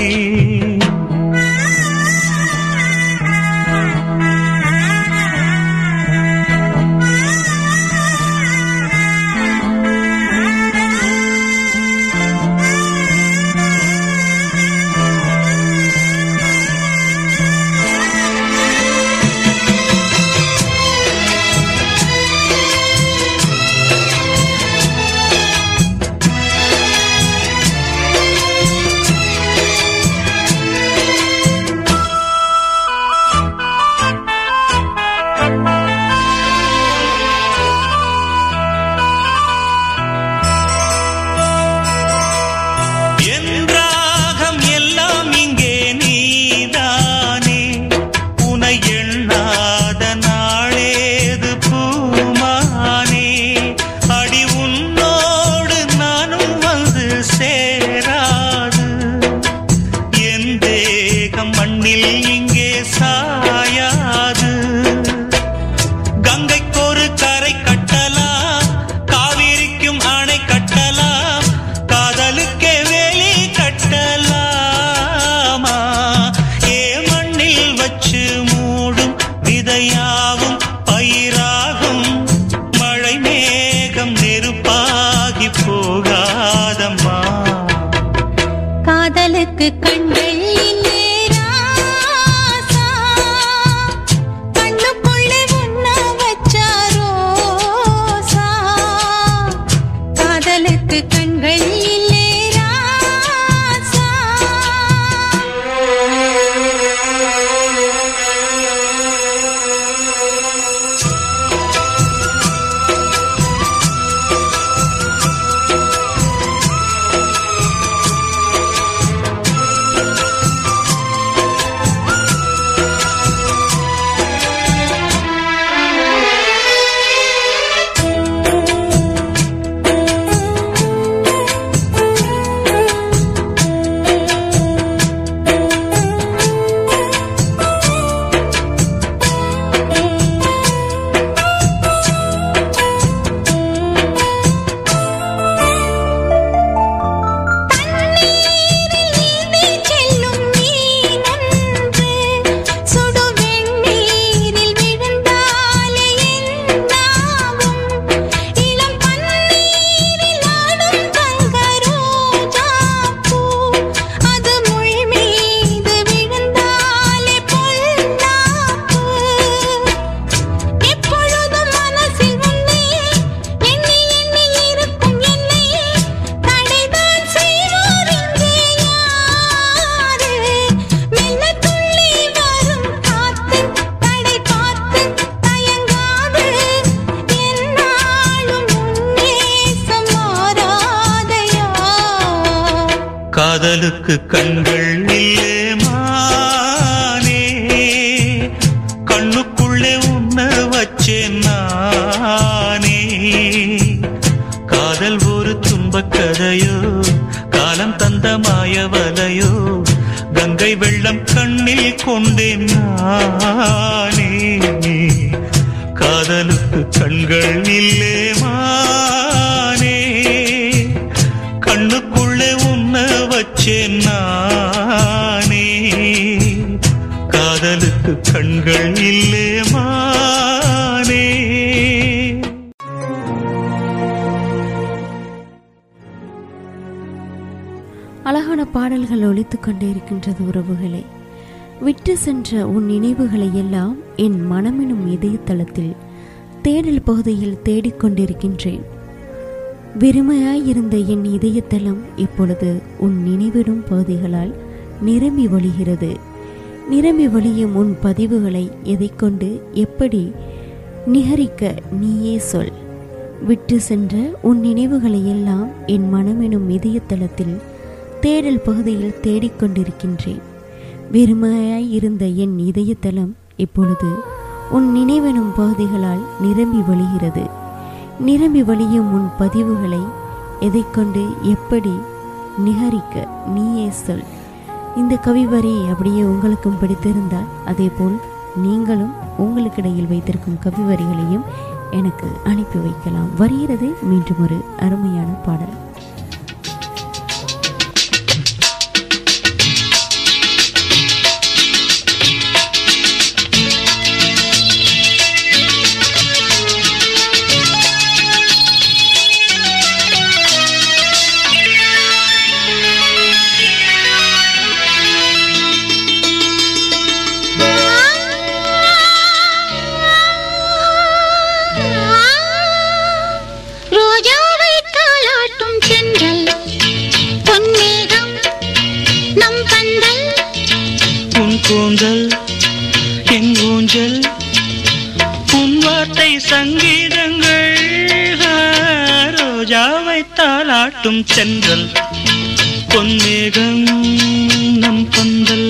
என் ராகம் எல்லாம் இங்கே நீதானே உனை எண்ணாத நாளேது பூமானே அடி உன்னோடு நானும் வந்து சேராது என் தேகம் மண்ணில் இங்கே சாயாது கங்கைக்கொரு கரை கட்டலாம் காவிரிக்கும் அணை கட்டலாம் காதலுக்கே வேலி கட்டலாமா ஏ மண்ணில் வச்சு மூடும் விதையாவும் பயிராகும் மழை மேகம் நெருப்பாகி போகாதம்மா காதலுக்கு கண்கள் இல்லே ராசா. கண்ணுக்குள்ளே உன்ன வச்சா ரோசா. காதலுக்கு கண்கள் இல்லே ராசா. காதலுக்கு கண்கள் இல்லே மானே கண்ணுக்குள்ளே உன்ன வச்சேன் நானே காதல் ஒரு துன்பக் கதையோ காலம் தந்த மாயவலையோ கங்கை வெள்ளம் கண்ணில் கொண்டேன் நானே காதலுக்கு கண்கள் இல்லே மானே கண்ணுக்குள்ளே உன்ன வச்சேன் நானே காதலுக்கு கண்கள் இல்லே மானே அழகான பாடல்கள் ஒலித்துக் கொண்டே இருக்கின்றது உறவுகளே விட்டு சென்ற உன் நினைவுகளை எல்லாம் என் மனமெனும் இதயத்தளத்தில் தேடல் பகுதியில் தேடிக்கொண்டிருக்கின்றேன் வெறுமையாயிருந்த என் இதயத்தளம் இப்பொழுது உன் நினைவிடும் பகுதிகளால் நிரம்பி வழிகிறது நிரம்பி வழியும் உன் பதிவுகளை எதைக்கொண்டு எப்படி நிகரிக்க நீயே சொல் விட்டு சென்ற உன் நினைவுகளை எல்லாம் என் மனமெனும் இதயத்தளத்தில் தேடல் பகுதியில் தேடிக்கொண்டிருக்கின்றேன் வெறுமையாய் இருந்த என் இதயத்தலம் இப்பொழுது உன் நினைவெனும் பகுதிகளால் நிரம்பி வழிகிறது நிரம்பி வழியும் உன் பதிவுகளை எதைக்கொண்டு எப்படி நிகரிக்க நீயே சொல் இந்த கவிவரி அப்படியே உங்களுக்கும் பிடித்திருந்தால் அதேபோல் நீங்களும் உங்களுக்கிடையில் வைத்திருக்கும் கவிவரிகளையும் எனக்கு அனுப்பி வைக்கலாம் வருகிறது மீண்டும் ஒரு அருமையான பாடல் ரோஜாவை தாளாட்டும் தென்றல் பொன்மேகம் நம் பந்தல் உன் கூந்தல் என் ஊஞ்சல் உன் வார்த்தை சங்கீதங்கள் ரோஜாவை தாளாட்டும் சென்றல் பொன்மேகம் நம் பந்தல்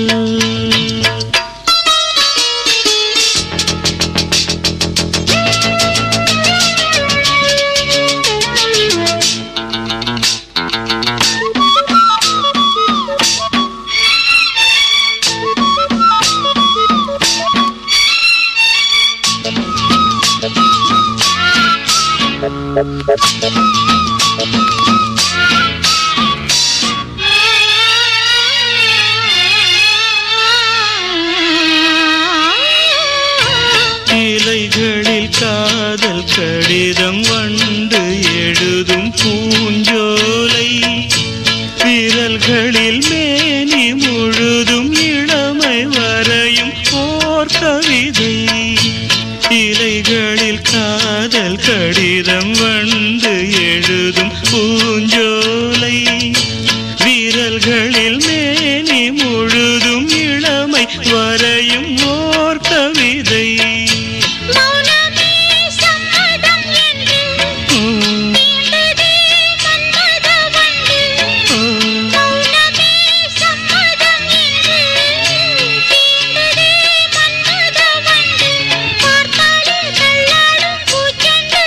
இலைகளில் காதல் கடிதம் வண்டு எழுதும் பூஞ்சோலை விரல்களில் மேனி முழுதும் இளமை வரையும் ஓர் கவிதை இலைகளில் காதல் கடிதம் வந்து எழுதும் பூஞ்சோலை விரல்களில் மேனி முழுதும் இளமை வரையும் ஓர் கவிதை மௌனமே சம்மதம் என்று தீண்டதே மன்மத வண்டு மௌனமே சம்மதம் என்று தீண்டதே மன்மத வண்டு பார்த்தாலே தள்ளாடும் பூச்செண்டு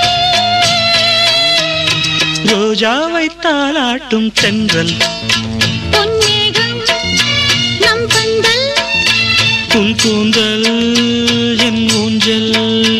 ரோஜாவை தாளாட்டும் தென்றல் பொன்மேகம் நம் பந்தல் உன் கூந்தல் என் ஊஞ்சல்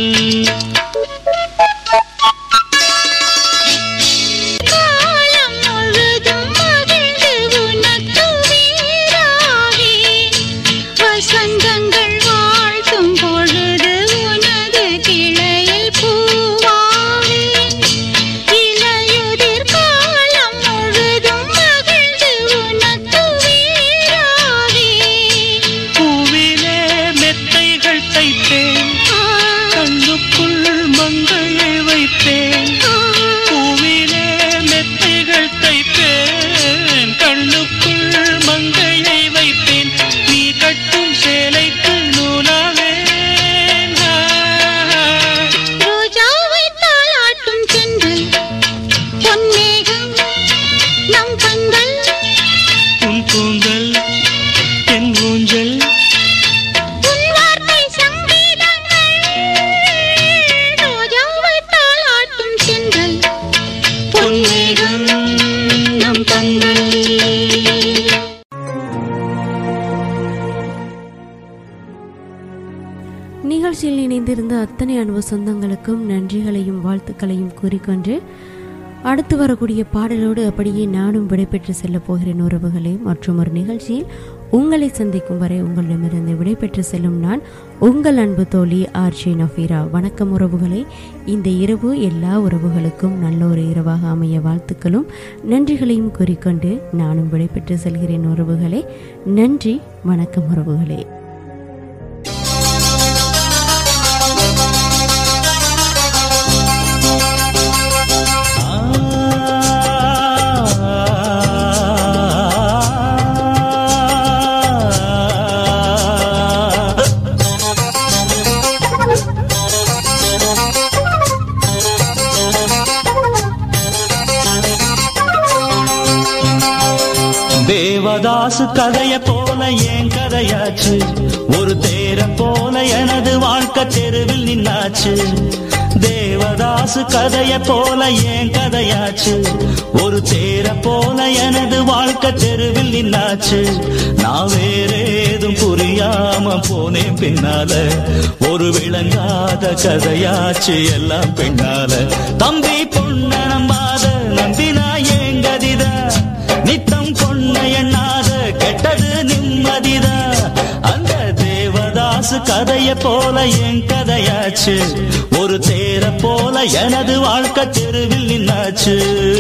காலம் முழுதும் மகிழ்ந்து உனக்கு வீராவேன். வசந்தங்கள் வாழ்த்தும் பொழுது உனது கிளையில் பூவாவேன். இலையுதிர் காலம் முழுதும் மகிழ்ந்து உனக்கு வீராவேன். பூவிலே மெத்தைகள் அத்தனை அன்பு சொந்தங்களுக்கும் நன்றிகளையும் வாழ்த்துக்களையும் கூறிக்கொண்டு அடுத்து வரக்கூடிய பாடலோடு அப்படியே நானும் விடைபெற்று செல்ல போகிறேன் உறவுகளே மற்றும் ஒரு நிகழ்ச்சியில் உங்களை சந்திக்கும் வரை உங்களிடமிருந்து விடைபெற்று செல்லும் நான் உங்கள் அன்பு தோழி ஆர்ஜே நஃபீரா வணக்கம் உறவுகளே இந்த இரவு எல்லா உறவுகளுக்கும் நல்ல ஒரு இரவாக அமைய வாழ்த்துக்களும் நன்றிகளையும் கூறிக்கொண்டு நானும் விடைபெற்று செல்கிறேன் உறவுகளே நன்றி வணக்கம் உறவுகளே தேவதாசு கதைய போல என் கதையாச்சு ஒரு தேர போல எனது வாழ்க்கை தெருவில் நின்னாச்சு தேவதாசு கதைய போல என் கதையாச்சு ஒரு தேர போல எனது வாழ்க்கை தெருவில் நின்னாச்சு நான் வேற ஏதும் புரியாம போனேன் பின்னால ஒரு விளங்காத கதையாச்சு எல்லாம் பின்னால தம்பி பொண்ண நம்பாத நம்பினா என் கதிதான் நித்தம் பொண்ண எண்ணாத கெட்டது நிம்மதிதா அந்த தேவதாசு கதைய போல என் கதையாச்சு ஒரு தேர போல எனது வாழ்க்கை தெருவில் நின்னாச்சு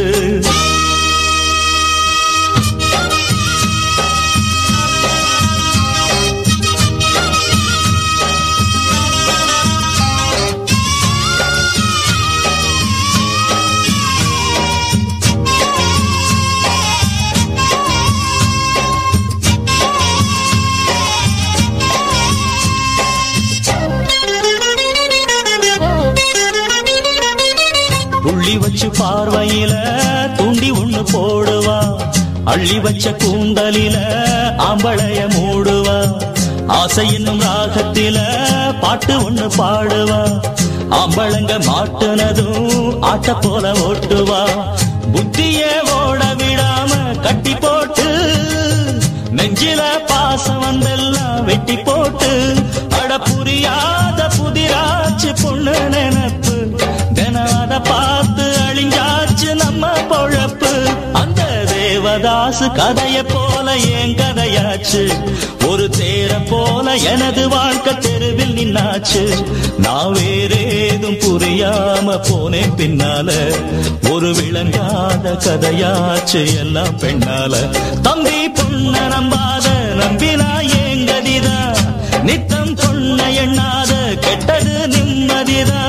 புள்ளி வச்சு பார்வையில தூண்டி ஒண்ணு போடுவா அள்ளி வச்ச கூந்தலில ஆம்பளைய மூடுவா ஆசை என்னும் ராகத்தில பாட்டு ஒண்ணு பாடுவா ஆம்பளங்க மாட்டுனதும் ஆட்ட போல ஓட்டுவா புத்திய ஓட விடாம கட்டி போட்டு நெஞ்சில பாசம் வந்தெல்லாம் வெட்டி போட்டு அட புரியாத புதிராச்சு பொண்ணு நினைப்பு தினாத பார்த்து அழிஞ்சாச்சு நம்ம பொழப்பு அந்த தேவதாசு கதைய போல என் கதையாச்சு ஒரு தேர போல எனது வாழ்க்கை தெருவில் நின்னாச்சு நான் வேற ஏதும் புரியாம போனேன் பின்னால ஒரு விளங்காத கதையாச்சு எல்லாம் பெண்ணால தம்பி பொண்ண நம்பாத நம்பினா ஏன் கதிதான் நித்தம் பொண்ண எண்ணாத கெட்டது நிம்மதிதான்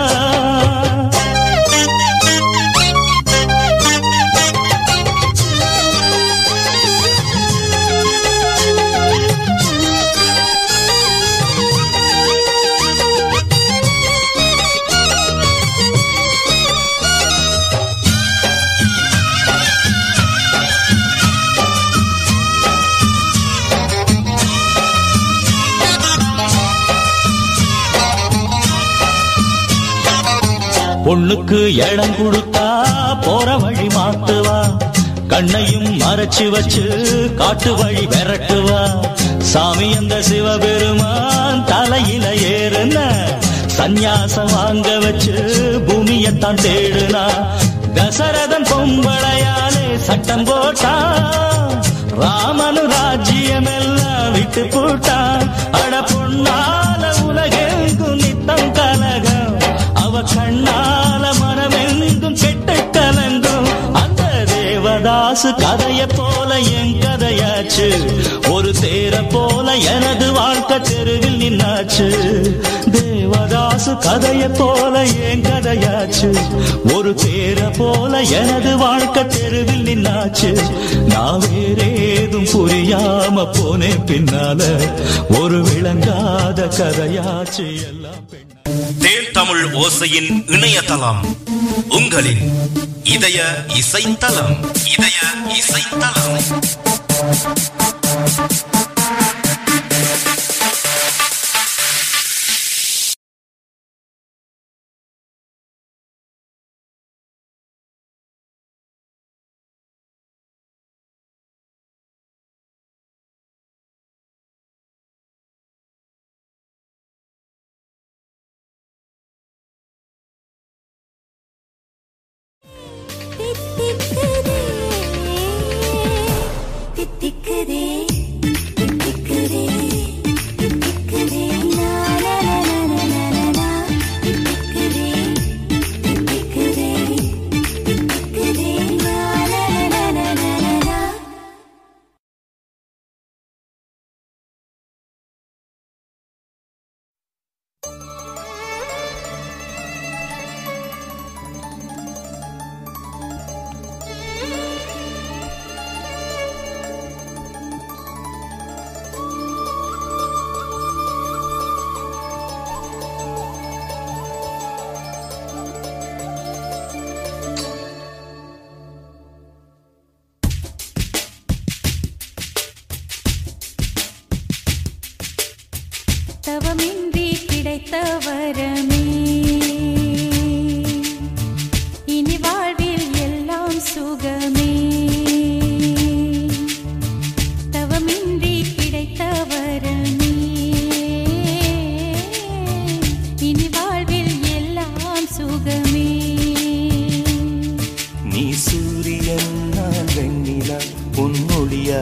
பொண்ணுக்கு இடம் கொடுத்தா போற வழி மாத்துவா கண்ணையும் மறைச்சு வச்சு காட்டு வழி விரட்டுவா சாமி அந்த சிவபெருமான் தலையில ஏறுன சந்நியாசம் வாங்க வச்சு பூமியத்தான் தேடுனா தசரதன் பொம்பளையாலே சட்டம் போட்டா ராமனு ராஜ்யம் எல்லாம் விட்டு போட்டான் அட பொண்ணால உலகெங்கும் நித்தம் கலகம் அவ கண்ணால மனமெங்கும் கெட்டு கலங்கும் அந்த தேவதாசு கதைய போல என் கதையாச்சு ஒரு தேர போல எனது வாழ்க்கை தெருவில் நின்னாச்சு தேவதாசு கதைய போல என் கதையாச்சு ஒரு தேர போல எனது வாழ்க்கை தெருவில் நின்னாச்சு நான் வேற ஏதும் புரியாம போனேன் பின்னால ஒரு விளங்காத கதையாச்சு எல்லாம் தேன் தமிழ் ஓசையின் இணையதளம் உங்களின் இதய இசைத்தலம் இதய இசைத்தலம்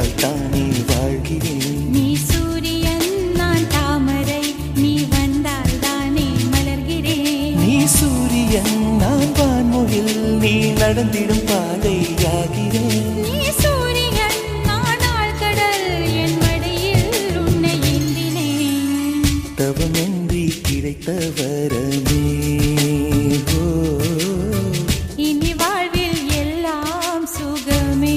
தானே வாழ்கிறேன் நீ சூரியன் நான் தாமரை நீ வந்தால் தானே மலர்கிறேன் நீ சூரியன் நான் வான்முகில் நீ நடந்திடும் பாதையாகிறேன் நீ சூரியன் நான் ஆழ்கடல் என் மடியில் உன்னை ஏந்தினேன் தவமின்றி கிடைத்த வரமே ஓ இனி வாழ்வில் எல்லாம் சுகமே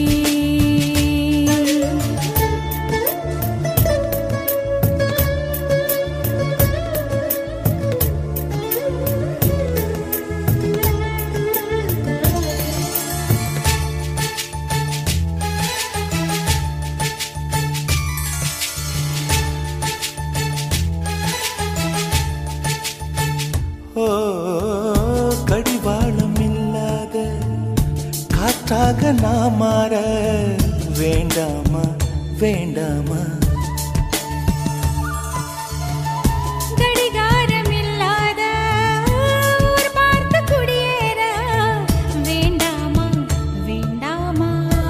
ஓ கடிவாளம் இல்லாத காற்றாக நான் மாற வேண்டாமா வேண்டாமா கடிகாரம் இல்லாத ஊர் பார்த்து குடியேற வேண்டாமா வேண்டாமா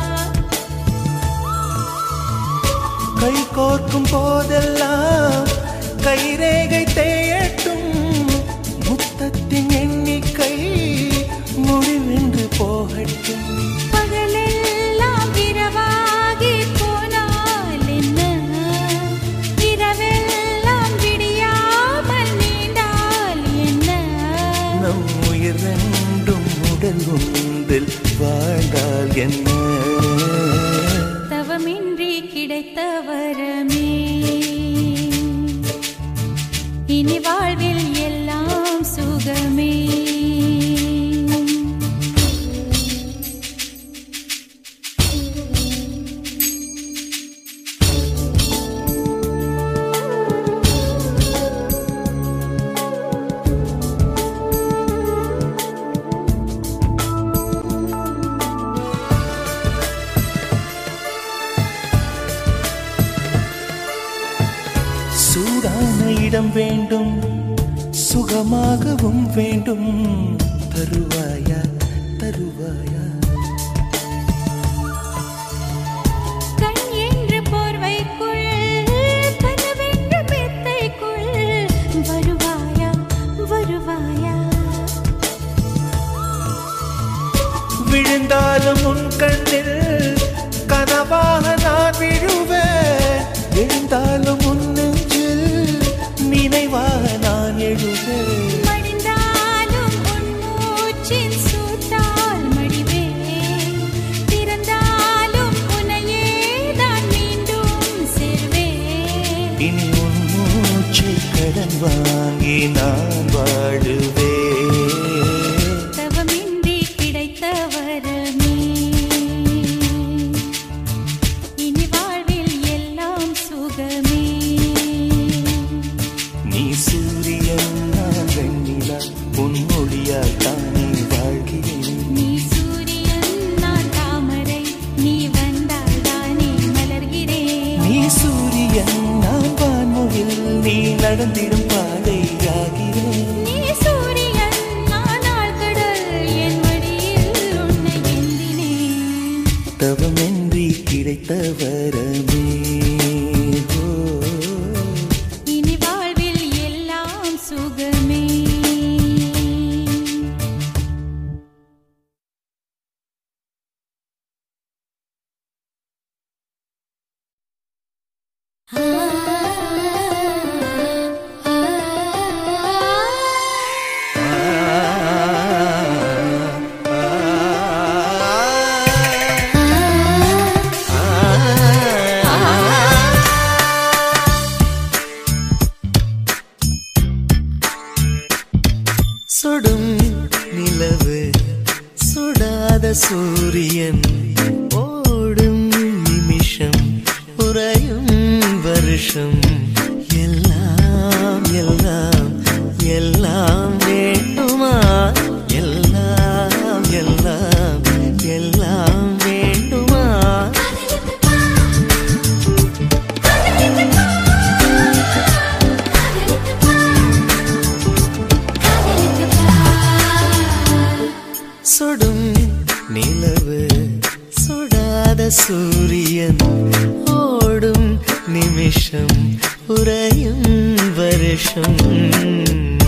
கை கோர்க்கும் போதெல்லாம் கைரேகை தேயட்டும் முத்தத்தின் எண்ணிக்கை முடிவென்று போகட்டும் பகலெல்லாம் இரவாகி போனால் என்ன இரவெல்லாம் விடியாமல் நீண்டால் என்ன நம் உயிர் ரெண்டும் உடல் ஒன்றில் வாழ்ந்தால் என்ன தவமின்றி கிடைத்த வரமே இனி வாழ்வில் எல்லாம் சுகமே சூடான இடம் வேண்டும் சுகமாகவும் வேண்டும் தருவாயா தருவாயா கண் என்று போர்வைக்குள் கனவென்று மெத்தைக்குள் வருவாயா வருவாயா விழுந்தாலும் உன் கண்ணில் கனவாக நான் விழுவேன் எழுந்தாலும் உன் நெஞ்சில் நினைவாக நான் எழுவேன் மடிந்தாலும் உன் மூச்சின் சூட்டால் மடிவேன் திறந்தாலும் உன்னையே நான் மீண்டும் சேர்வேன் இனி உன் மூச்சை கடன் வாங்கி நான் வாழுவேன் தவமின்றி கிடைத்த வரமே இனி வாழ்வில் எல்லாம் சுகமே நீ சூரியன் நான் வெண்ணிலா உன் மொழியால் தானே வாழ்கிறேன் நீ சூரியன் நான் தாமரை நீ வந்தால் தானே மலர்கிறேன் நீ சூரியன் நான் வான்முகில் நீ நடந்திடும் பாதையாகிறேன் நீ சூரியன் நான் ஆழ்கடல் என் மடியில் உன்னை ஏந்தினேன் தவமின்றி கிடைத்த வரமே ஓ இனி வாழ்வில் எல்லாம் சுகமே சுடும் நிலவு சுடாத சூரியன் ஓடும் நிமிஷம் உறையும் வருஷம் எல்லாம் எல்லாம் எல்லாம் வேண்டுமா எல்லாம் எல்லாம் எல்லாம் வேண்டுமா சுடும் நிலவு சுடாத சூரியன் ஓடும் நிமிஷம் உறையும் வருஷம்